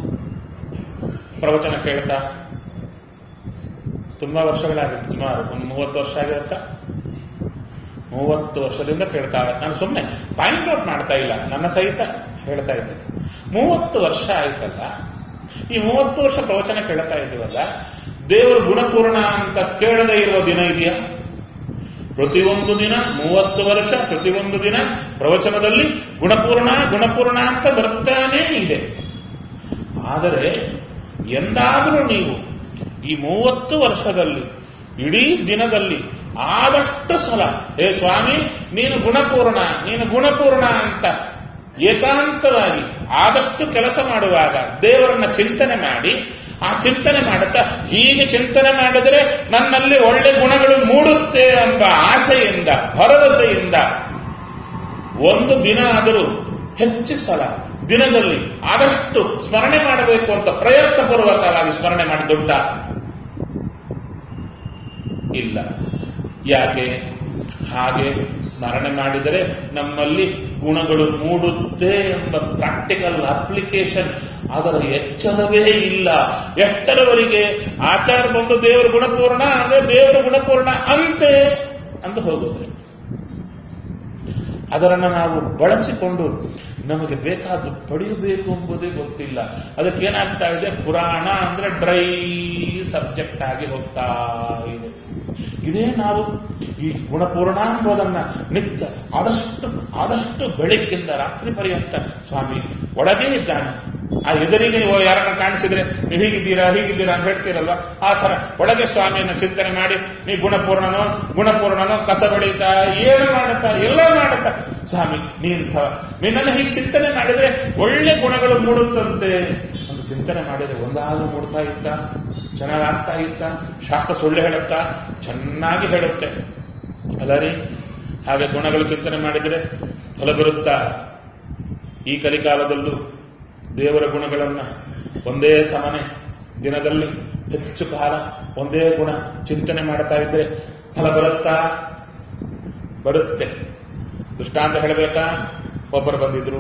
ಪ್ರವಚನ ಕೇಳ್ತಾ ತುಂಬಾ ವರ್ಷಗಳಾಗಿತ್ತು ಸುಮಾರು ಒಂದು ಮೂವತ್ತು ವರ್ಷ ಆಗಿರುತ್ತಾ ಮೂವತ್ತು ವರ್ಷದಿಂದ ಕೇಳ್ತಾ ನಾನು ಸುಮ್ಮನೆ ಪಾಯಿಂಟ್ ಔಟ್ ಮಾಡ್ತಾ ಇಲ್ಲ ನನ್ನ ಸಹಿತ ಹೇಳ್ತಾ ಇದ್ದೇನೆ ಮೂವತ್ತು ವರ್ಷ ಆಯ್ತಲ್ಲ ಈ ಮೂವತ್ತು ವರ್ಷ ಪ್ರವಚನ ಕೇಳ್ತಾ ಇದ್ದೀವಲ್ಲ ದೇವರು ಗುಣಪೂರ್ಣ ಅಂತ ಕೇಳದೇ ಇರುವ ದಿನ ಇದೆಯಾ ಪ್ರತಿಯೊಂದು ದಿನ ಮೂವತ್ತು ವರ್ಷ ಪ್ರತಿಯೊಂದು ದಿನ ಪ್ರವಚನದಲ್ಲಿ ಗುಣಪೂರ್ಣ ಗುಣಪೂರ್ಣ ಅಂತ ಬರ್ತಾನೇ ಇದೆ ಆದರೆ ಎಂದಾದರೂ ನೀವು ಈ ಮೂವತ್ತು ವರ್ಷದಲ್ಲಿ ಇಡೀ ದಿನದಲ್ಲಿ ಆದಷ್ಟು ಸಲ ಹೇ ಸ್ವಾಮಿ ನೀನು ಗುಣಪೂರ್ಣ ನೀನು ಗುಣಪೂರ್ಣ ಅಂತ ಏಕಾಂತವಾಗಿ ಆದಷ್ಟು ಕೆಲಸ ಮಾಡುವಾಗ ದೇವರನ್ನ ಚಿಂತನೆ ಮಾಡಿ ಆ ಚಿಂತನೆ ಮಾಡುತ್ತಾ ಹೀಗೆ ಚಿಂತನೆ ಮಾಡಿದರೆ ನನ್ನಲ್ಲಿ ಒಳ್ಳೆ ಗುಣಗಳು ಮೂಡುತ್ತೆ ಎಂಬ ಆಸೆಯಿಂದ ಭರವಸೆಯಿಂದ ಒಂದು ದಿನ ಆದರೂ ಹೆಚ್ಚು ಸಲ ದಿನದಲ್ಲಿ ಆದಷ್ಟು ಸ್ಮರಣೆ ಮಾಡಬೇಕು ಅಂತ ಪ್ರಯತ್ನ ಪೂರ್ವಕವಾಗಿ ಸ್ಮರಣೆ ಮಾಡಿದುಂಟ ಇಲ್ಲ ಯಾಕೆ ಹಾಗೆ ಸ್ಮರಣೆ ಮಾಡಿದರೆ ನಮ್ಮಲ್ಲಿ ಗುಣಗಳು ಮೂಡುತ್ತೆ ಎಂಬ ಪ್ರಾಕ್ಟಿಕಲ್ ಅಪ್ಲಿಕೇಶನ್ ಅದರ ಎಚ್ಚರವೇ ಇಲ್ಲ ಎಷ್ಟರವರೆಗೆ ಆಚಾರ ಬಂದು ದೇವರು ಗುಣಪೂರ್ಣ ಅಂದ್ರೆ ದೇವರು ಗುಣಪೂರ್ಣ ಅಂತೆ ಅಂತ ಹೋಗೋದು ಅದರನ್ನು ನಾವು ಬಳಸಿಕೊಂಡು ನಮಗೆ ಬೇಕಾದ್ದು ಪಡೆಯಬೇಕು ಎಂಬುದೇ ಗೊತ್ತಿಲ್ಲ ಅದಕ್ಕೇನಾಗ್ತಾ ಇದೆ ಪುರಾಣ ಅಂದ್ರೆ ಡ್ರೈ ಸಬ್ಜೆಕ್ಟ್ ಆಗಿ ಹೋಗ್ತಾ ಇದೆ ಇದೇ ನಾವು ಈ ಗುಣಪೂರ್ಣ ಎಂಬುದನ್ನ ನಿತ್ಯ ಆದಷ್ಟು ಆದಷ್ಟು ಬೆಳಗ್ಗಿಂದ ರಾತ್ರಿ ಪರ್ಯಂತ ಸ್ವಾಮಿ ಒಳಗೇ ಇದ್ದಾನೆ ಆ ಎದುರಿಗೆ ಯಾರನ್ನ ಕಾಣಿಸಿದ್ರೆ ನೀವು ಹೀಗಿದ್ದೀರಾ ಹೀಗಿದ್ದೀರಾ ಅಂತ ಹೇಳ್ತೀರಲ್ವಾ ಆ ತರ ಒಳಗೆ ಸ್ವಾಮಿಯನ್ನ ಚಿಂತನೆ ಮಾಡಿ ನೀ ಗುಣಪೂರ್ಣನೋ ಗುಣಪೂರ್ಣನೋ ಕಸ ಬಡಿತಾ ಏನು ಮಾಡುತ್ತಾ ಎಲ್ಲ ಮಾಡುತ್ತಾ ಸ್ವಾಮಿ ನೀ ಇಂಥವ ನಿನ್ನನ್ನು ಹೀಗೆ ಚಿಂತನೆ ಮಾಡಿದ್ರೆ ಒಳ್ಳೆ ಗುಣಗಳು ಮೂಡುತ್ತಂತೆ ಒಂದು ಚಿಂತನೆ ಮಾಡಿದ್ರೆ ಒಂದಾದ್ರೂ ಮೂಡ್ತಾ ಇತ್ತ ಚೆನ್ನಾಗಾಗ್ತಾ ಇತ್ತ ಶಾಸ್ತ್ರ ಸುಳ್ಳು ಹೇಳುತ್ತಾ ಚೆನ್ನಾಗಿ ಹೇಳುತ್ತೆ ಅಲ್ಲ ರೀ ಹಾಗೆ ಗುಣಗಳು ಚಿಂತನೆ ಮಾಡಿದರೆ ಫಲ ಬರುತ್ತಾ ಈ ಕಲಿಕಾಲದಲ್ಲೂ ದೇವರ ಗುಣಗಳನ್ನ ಒಂದೇ ಸಮನೆ ದಿನದಲ್ಲಿ ಹೆಚ್ಚು ಕಾಲ ಒಂದೇ ಗುಣ ಚಿಂತನೆ ಮಾಡ್ತಾ ಇದ್ರೆ ಫಲ ಬರುತ್ತಾ ಬರುತ್ತೆ ದೃಷ್ಟಾಂತ ಹೇಳಬೇಕಾ ಒಬ್ಬರು ಬಂದಿದ್ರು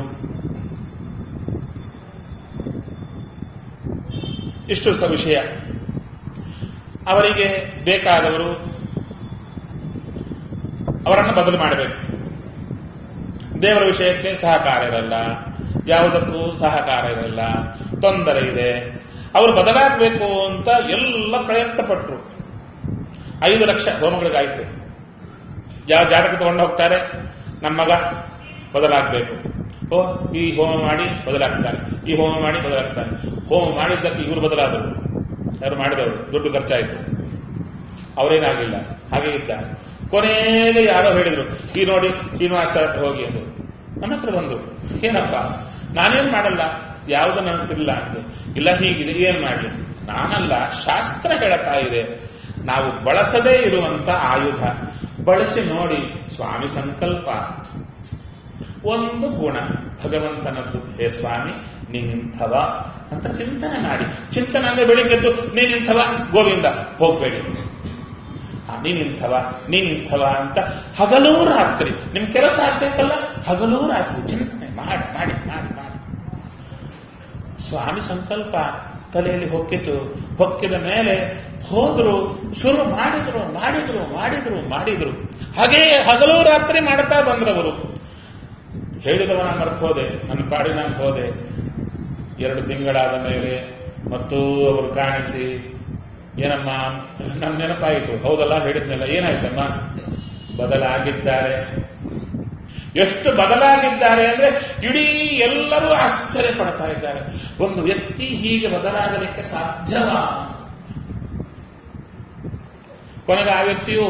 ಇಷ್ಟು ಸ ವಿಷಯ ಅವರಿಗೆ ಬೇಕಾದವರು ಅವರನ್ನು ಬದಲು ಮಾಡಬೇಕು ದೇವರ ವಿಷಯಕ್ಕೆ ಸಹಕಾರ ಇರಲ್ಲ ಯಾವುದಕ್ಕೂ ಸಹಕಾರ ಇರಲ್ಲ ತೊಂದರೆ ಇದೆ ಅವರು ಬದಲಾಗಬೇಕು ಅಂತ ಎಲ್ಲ ಪ್ರಯತ್ನ ಪಟ್ಟರು ಐದು ಲಕ್ಷ ಹೋಮಗಳಿಗಾಯ್ತು ಯಾವ ಜಾತಕ ತಗೊಂಡು ಹೋಗ್ತಾರೆ ನಮ್ಮ ಮಗ ಬದಲಾಗಬೇಕು ಓ ಈ ಹೋಮ ಮಾಡಿ ಬದಲಾಗ್ತಾನೆ ಈ ಹೋಮ ಮಾಡಿ ಬದಲಾಗ್ತಾನೆ ಹೋಮ ಮಾಡಿದ್ದಕ್ಕೆ ಇವರು ಬದಲಾದರು ಯಾರು ಮಾಡಿದವರು ದುಡ್ಡು ಖರ್ಚಾಯಿತು ಅವರೇನಾಗಲಿಲ್ಲ ಹಾಗೆ ಇದ್ದಾರೆ ಕೊನೆಗೆ ಯಾರೋ ಹೇಳಿದ್ರು ಈ ನೋಡಿ ಶ್ರೀನಿವಾಸರ ಹತ್ರ ಹೋಗಿ ಎಂದು ನನ್ನ ಹತ್ರ ಬಂದ್ರು ಏನಪ್ಪ ನಾನೇನ್ ಮಾಡಲ್ಲ ಯಾವುದು ನನಗೆ ತಿಲ್ಲ ಅಂದೆ ಇಲ್ಲ ಹೀಗಿದೆ ಏನ್ ಮಾಡಲಿ ನಾನಲ್ಲ ಶಾಸ್ತ್ರ ಹೇಳ್ತಾ ಇದೆ ನಾವು ಬಳಸದೇ ಇರುವಂತ ಆಯುಧ ಬಳಸಿ ನೋಡಿ ಸ್ವಾಮಿ ಸಂಕಲ್ಪ ಒಂದು ಗುಣ ಭಗವಂತನದ್ದು ಹೇ ಸ್ವಾಮಿ ನೀನಿಂಥವ ಅಂತ ಚಿಂತನೆ ಮಾಡಿ ಚಿಂತನೆ ಅಂದ್ರೆ ಬೆಳಿಗ್ಗೆದ್ದು ನೀನಿಂಥವ ಗೋವಿಂದ ಹೋಗ್ಬೇಡಿ ಆ, ನೀನಿಂಥವ ನೀನಿಂಥವ ಅಂತ ಹಗಲೂ ರಾತ್ರಿ ನಿಮ್ ಕೆಲಸ ಆಗ್ಬೇಕಲ್ಲ ಹಗಲೂ ರಾತ್ರಿ ಚಿಂತನೆ ಮಾಡಿ ಮಾಡಿ ಮಾಡಿ ಮಾಡಿ ಸ್ವಾಮಿ ಸಂಕಲ್ಪ ತಲೆಯಲ್ಲಿ ಹೊಕ್ಕಿತು ಹೊಕ್ಕಿದ ಮೇಲೆ ಹೋದ್ರು ಶುರು ಮಾಡಿದ್ರು ಮಾಡಿದ್ರು ಮಾಡಿದ್ರು ಮಾಡಿದ್ರು ಹಾಗೇ ಹಗಲು ರಾತ್ರಿ ಮಾಡ್ತಾ ಬಂದ್ರವರು ಹೇಳಿದವನ ಮರ್ತು ಹೋದೆ ನನ್ನ ಪಾಡಿ ನಾನು ಹೋದೆ ಎರಡು ತಿಂಗಳಾದ ಮೇಲೆ ಮತ್ತು ಅವರು ಕಾಣಿಸಿ ಏನಮ್ಮ ನನ್ನ ನೆನಪಾಯಿತು ಹೌದಲ್ಲ ಹೇಳಿದ್ನಲ್ಲ ಏನಾಯ್ತಮ್ಮ ಬದಲಾಗಿದ್ದಾರೆ ಎಷ್ಟು ಬದಲಾಗಿದ್ದಾರೆ ಅಂದ್ರೆ ಇಡೀ ಎಲ್ಲರೂ ಆಶ್ಚರ್ಯ ಪಡ್ತಾ ಇದ್ದಾರೆ ಒಂದು ವ್ಯಕ್ತಿ ಹೀಗೆ ಬದಲಾಗಲಿಕ್ಕೆ ಸಾಧ್ಯವಾ ಕೊನೆಗೆ ಆ ವ್ಯಕ್ತಿಯು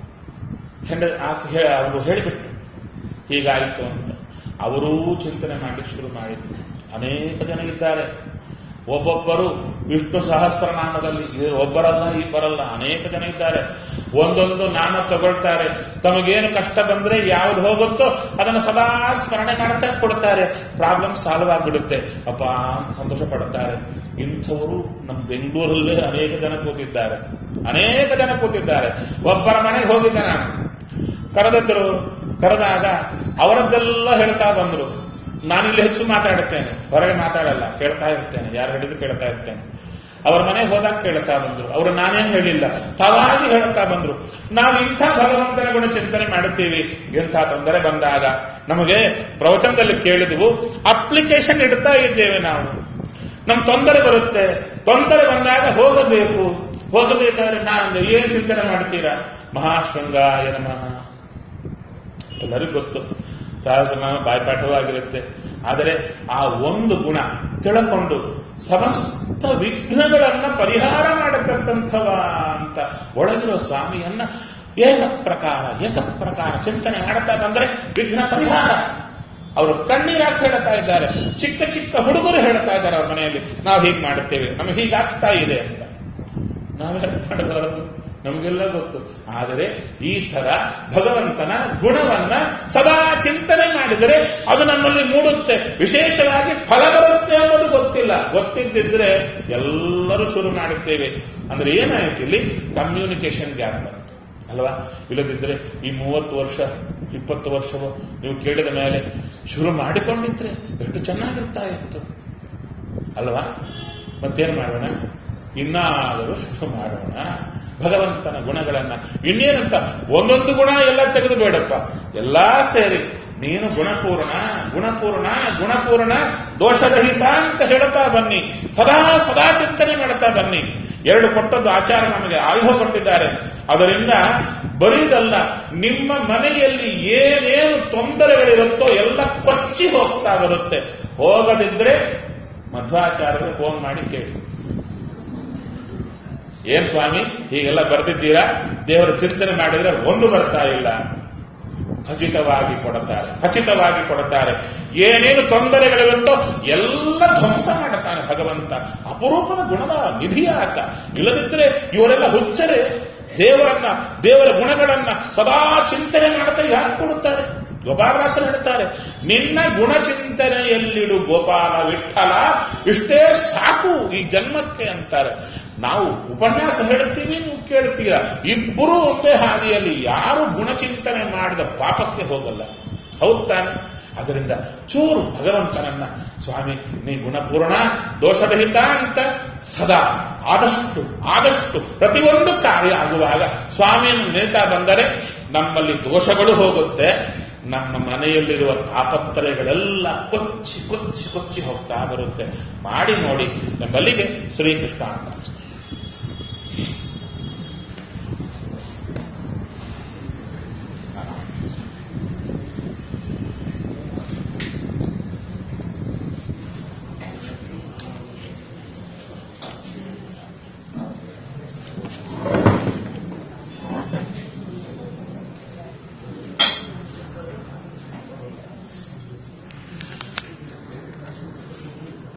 ಹೆಂಡ ಆಕೆ ಹೇ- ಅವರು ಹೇಳಿಬಿಟ್ಟು ಹೀಗಾಯಿತು ಅಂತ ಅವರೂ ಚಿಂತನೆ ಮಾಡಲಿಕ್ಕೆ ಶುರು ಮಾಡಿದ್ರು ಅನೇಕ ಜನ ಇದ್ದಾರೆ ಒಬ್ಬೊಬ್ಬರು ವಿಷ್ಣು ಸಹಸ್ರನಾಮದಲ್ಲಿ ಇದು ಒಬ್ಬರಲ್ಲ ಇಬ್ಬರಲ್ಲ ಅನೇಕ ಜನ ಇದ್ದಾರೆ ಒಂದೊಂದು ನಾಮ ತಗೊಳ್ತಾರೆ ತಮಗೇನು ಕಷ್ಟ ಬಂದ್ರೆ ಯಾವ್ದು ಹೋಗುತ್ತೋ ಅದನ್ನು ಸದಾ ಸ್ಮರಣೆ ಮಾಡ್ತಾ ಕೊಡ್ತಾರೆ ಪ್ರಾಬ್ಲಮ್ ಸಾಲ್ವ್ ಆಗಿಬಿಡುತ್ತೆ ಅಪ್ಪ ಅಂತ ಸಂತೋಷ ಪಡ್ತಾರೆ ಇಂಥವರು ನಮ್ಮ ಬೆಂಗಳೂರಲ್ಲೇ ಅನೇಕ ಜನ ಕೂತಿದ್ದಾರೆ ಅನೇಕ ಜನ ಕೂತಿದ್ದಾರೆ ಒಬ್ಬರ ಮನೆಗೆ ಹೋಗಿದ್ದೆ ನಾನು ಕರೆದಿದ್ರು ಕರೆದಾಗ ಅವರದ್ದೆಲ್ಲ ಹೇಳ್ತಾ ಬಂದ್ರು ನಾನಿಲ್ಲಿ ಹೆಚ್ಚು ಮಾತಾಡುತ್ತೇನೆ ಹೊರಗೆ ಮಾತಾಡಲ್ಲ ಕೇಳ್ತಾ ಇರ್ತೇನೆ ಯಾರು ಹೇಳಿದ್ರು ಕೇಳ್ತಾ ಇರ್ತೇನೆ ಅವರ ಮನೆಗೆ ಹೋದಾಗ ಕೇಳ್ತಾ ಬಂದ್ರು ಅವರು ನಾನೇನು ಹೇಳಿಲ್ಲ ತಾವಾಗಿ ಹೇಳ್ತಾ ಬಂದ್ರು ನಾವು ಇಂಥ ಭಗವಂತನ ಗುಣ ಚಿಂತನೆ ಮಾಡುತ್ತೀವಿ ಎಂಥ ತೊಂದರೆ ಬಂದಾಗ ನಮಗೆ ಪ್ರವಚನದಲ್ಲಿ ಕೇಳಿದ್ವು ಅಪ್ಲಿಕೇಶನ್ ಇಡ್ತಾ ಇದ್ದೇವೆ ನಾವು ನಮ್ ತೊಂದರೆ ಬರುತ್ತೆ ತೊಂದರೆ ಬಂದಾಗ ಹೋಗಬೇಕು ಹೋಗಬೇಕಾದ್ರೆ ನಾನು ಏನ್ ಚಿಂತನೆ ಮಾಡ್ತೀರಾ ಮಹಾಶೃಂಗಾಯ ನಮಃ ಎಲ್ಲರಿಗೂ ಗೊತ್ತು ಸಹಸ್ರನಾಮ ಬಾಯ್ಪಾಠವಾಗಿರುತ್ತೆ ಆದರೆ ಆ ಒಂದು ಗುಣ ತಿಳ್ಕೊಂಡು ಸಮಸ್ತ ವಿಘ್ನಗಳನ್ನ ಪರಿಹಾರ ಮಾಡತಕ್ಕಂಥವ ಅಂತ ಒಳಗಿರೋ ಸ್ವಾಮಿಯನ್ನ ಏಕ ಪ್ರಕಾರ ಏಕ ಪ್ರಕಾರ ಚಿಂತನೆ ಮಾಡ್ತಾ ಬಂದ್ರೆ ವಿಘ್ನ ಪರಿಹಾರ ಅವರು ಕಣ್ಣೀರಾಗಿ ಹೇಳ್ತಾ ಇದ್ದಾರೆ ಚಿಕ್ಕ ಚಿಕ್ಕ ಹುಡುಗರು ಹೇಳ್ತಾ ಇದ್ದಾರೆ ಅವ್ರ ಮನೆಯಲ್ಲಿ ನಾವು ಹೀಗೆ ಮಾಡುತ್ತೇವೆ ನಮಗೆ ಹೀಗಾಗ್ತಾ ಇದೆ ಅಂತ ನಾವ್ಯಾರು ಮಾಡಬಾರದು ನಮಗೆಲ್ಲ ಗೊತ್ತು ಆದರೆ ಈ ತರ ಭಗವಂತನ ಗುಣವನ್ನ ಸದಾ ಚಿಂತನೆ ಮಾಡಿದರೆ ಅದು ನಮ್ಮಲ್ಲಿ ಮೂಡುತ್ತೆ ವಿಶೇಷವಾಗಿ ಫಲ ಬರುತ್ತೆ ಅನ್ನೋದು ಗೊತ್ತಿಲ್ಲ ಗೊತ್ತಿದ್ದಿದ್ರೆ ಎಲ್ಲರೂ ಶುರು ಮಾಡುತ್ತೇವೆ ಅಂದ್ರೆ ಏನಾಯ್ತು ಇಲ್ಲಿ ಕಮ್ಯುನಿಕೇಶನ್ ಗ್ಯಾಪ್ ಬಂತು ಅಲ್ವಾ ಇಲ್ಲದಿದ್ರೆ ಈ ಮೂವತ್ತು ವರ್ಷ ಇಪ್ಪತ್ತು ವರ್ಷವೋ ನೀವು ಕೇಳಿದ ಮೇಲೆ ಶುರು ಮಾಡಿಕೊಂಡಿದ್ರೆ ಎಷ್ಟು ಚೆನ್ನಾಗಿರ್ತಾ ಇತ್ತು ಅಲ್ವಾ ಮತ್ತೇನು ಮಾಡೋಣ ಇನ್ನಾದರೂ ಶುರು ಮಾಡೋಣ ಭಗವಂತನ ಗುಣಗಳನ್ನ ಇನ್ನೇನಂತ ಒಂದೊಂದು ಗುಣ ಎಲ್ಲ ತೆಗೆದು ಬೇಡಪ್ಪ ಎಲ್ಲಾ ಸೇರಿ ನೀನು ಗುಣಪೂರ್ಣ ಗುಣಪೂರ್ಣ ಗುಣಪೂರ್ಣ ದೋಷರಹಿತ ಅಂತ ಹೇಳ್ತಾ ಬನ್ನಿ ಸದಾ ಸದಾ ಚಿಂತನೆ ಮಾಡ್ತಾ ಬನ್ನಿ ಎರಡು ಕೊಟ್ಟದ್ದು ಆಚಾರ ನಮಗೆ ಆಯುಧ ಕೊಟ್ಟಿದ್ದಾರೆ ಅದರಿಂದ ಬರೀದಲ್ಲ ನಿಮ್ಮ ಮನೆಯಲ್ಲಿ ಏನೇನು ತೊಂದರೆಗಳಿರುತ್ತೋ ಎಲ್ಲ ಕೊಚ್ಚಿ ಹೋಗ್ತಾ ಬರುತ್ತೆ ಹೋಗದಿದ್ರೆ ಮಧ್ವಾಚಾರ್ಯರು ಫೋನ್ ಮಾಡಿ ಕೇಳಿ ಏನ್ ಸ್ವಾಮಿ ಹೀಗೆಲ್ಲ ಬರ್ತಿದ್ದೀರಾ ದೇವರ ಚಿಂತನೆ ಮಾಡಿದ್ರೆ ಒಂದು ಬರ್ತಾ ಇಲ್ಲ ಖಚಿತವಾಗಿ ಕೊಡುತ್ತಾರೆ ಖಚಿತವಾಗಿ ಕೊಡುತ್ತಾರೆ ಏನೇನು ತೊಂದರೆಗಳಿರುತ್ತೋ ಎಲ್ಲ ಧ್ವಂಸ ಮಾಡುತ್ತಾನೆ ಭಗವಂತ ಅಪರೂಪದ ಗುಣದ ನಿಧಿಯಾತ ಇಲ್ಲದಿದ್ದರೆ ಇವರೆಲ್ಲ ಹುಚ್ಚರೆ ದೇವರನ್ನ ದೇವರ ಗುಣಗಳನ್ನ ಸದಾ ಚಿಂತನೆ ಮಾಡ್ತಾ ಯಾಕೆ ಕೊಡುತ್ತಾರೆ ಗೋಪಾಲದಾಸರು ಹೇಳ್ತಾರೆ ನಿನ್ನ ಗುಣಚಿಂತನೆಯಲ್ಲಿಡು ಗೋಪಾಲ ವಿಠಲ ಇಷ್ಟೇ ಸಾಕು ಈ ಜನ್ಮಕ್ಕೆ ಅಂತಾರೆ ನಾವು ಉಪನ್ಯಾಸ ಹೇಳ್ತೀವಿ ನೀವು ಕೇಳ್ತೀರಾ ಇಬ್ಬರು ಒಂದೇ ಹಾದಿಯಲ್ಲಿ ಯಾರು ಗುಣಚಿಂತನೆ ಮಾಡಿದ ಪಾಪಕ್ಕೆ ಹೋಗಲ್ಲ ಹೌದ್ ತಾನೆ ಅದರಿಂದ ಚೂರು ಭಗವಂತನನ್ನ ಸ್ವಾಮಿ ನೀ ಗುಣಪೂರ್ಣ ದೋಷರಹಿತ ಅಂತ ಸದಾ ಆದಷ್ಟು ಆದಷ್ಟು ಪ್ರತಿಯೊಂದು ಕಾರ್ಯ ಆಗುವಾಗ ಸ್ವಾಮಿಯನ್ನು ನೇತಾ ಬಂದರೆ ನಮ್ಮಲ್ಲಿ ದೋಷಗಳು ಹೋಗುತ್ತೆ ನಮ್ಮ ಮನೆಯಲ್ಲಿರುವ ತಾಪತ್ರಯಗಳೆಲ್ಲ ಕೊಚ್ಚಿ ಕೊಚ್ಚಿ ಕೊಚ್ಚಿ ಹೋಗ್ತಾ ಬರುತ್ತೆ ಮಾಡಿ ನೋಡಿ ಎಂಬಲ್ಲಿಗೆ ಶ್ರೀಕೃಷ್ಣ ಅಂತ ಅನಿಸ್ತದೆ.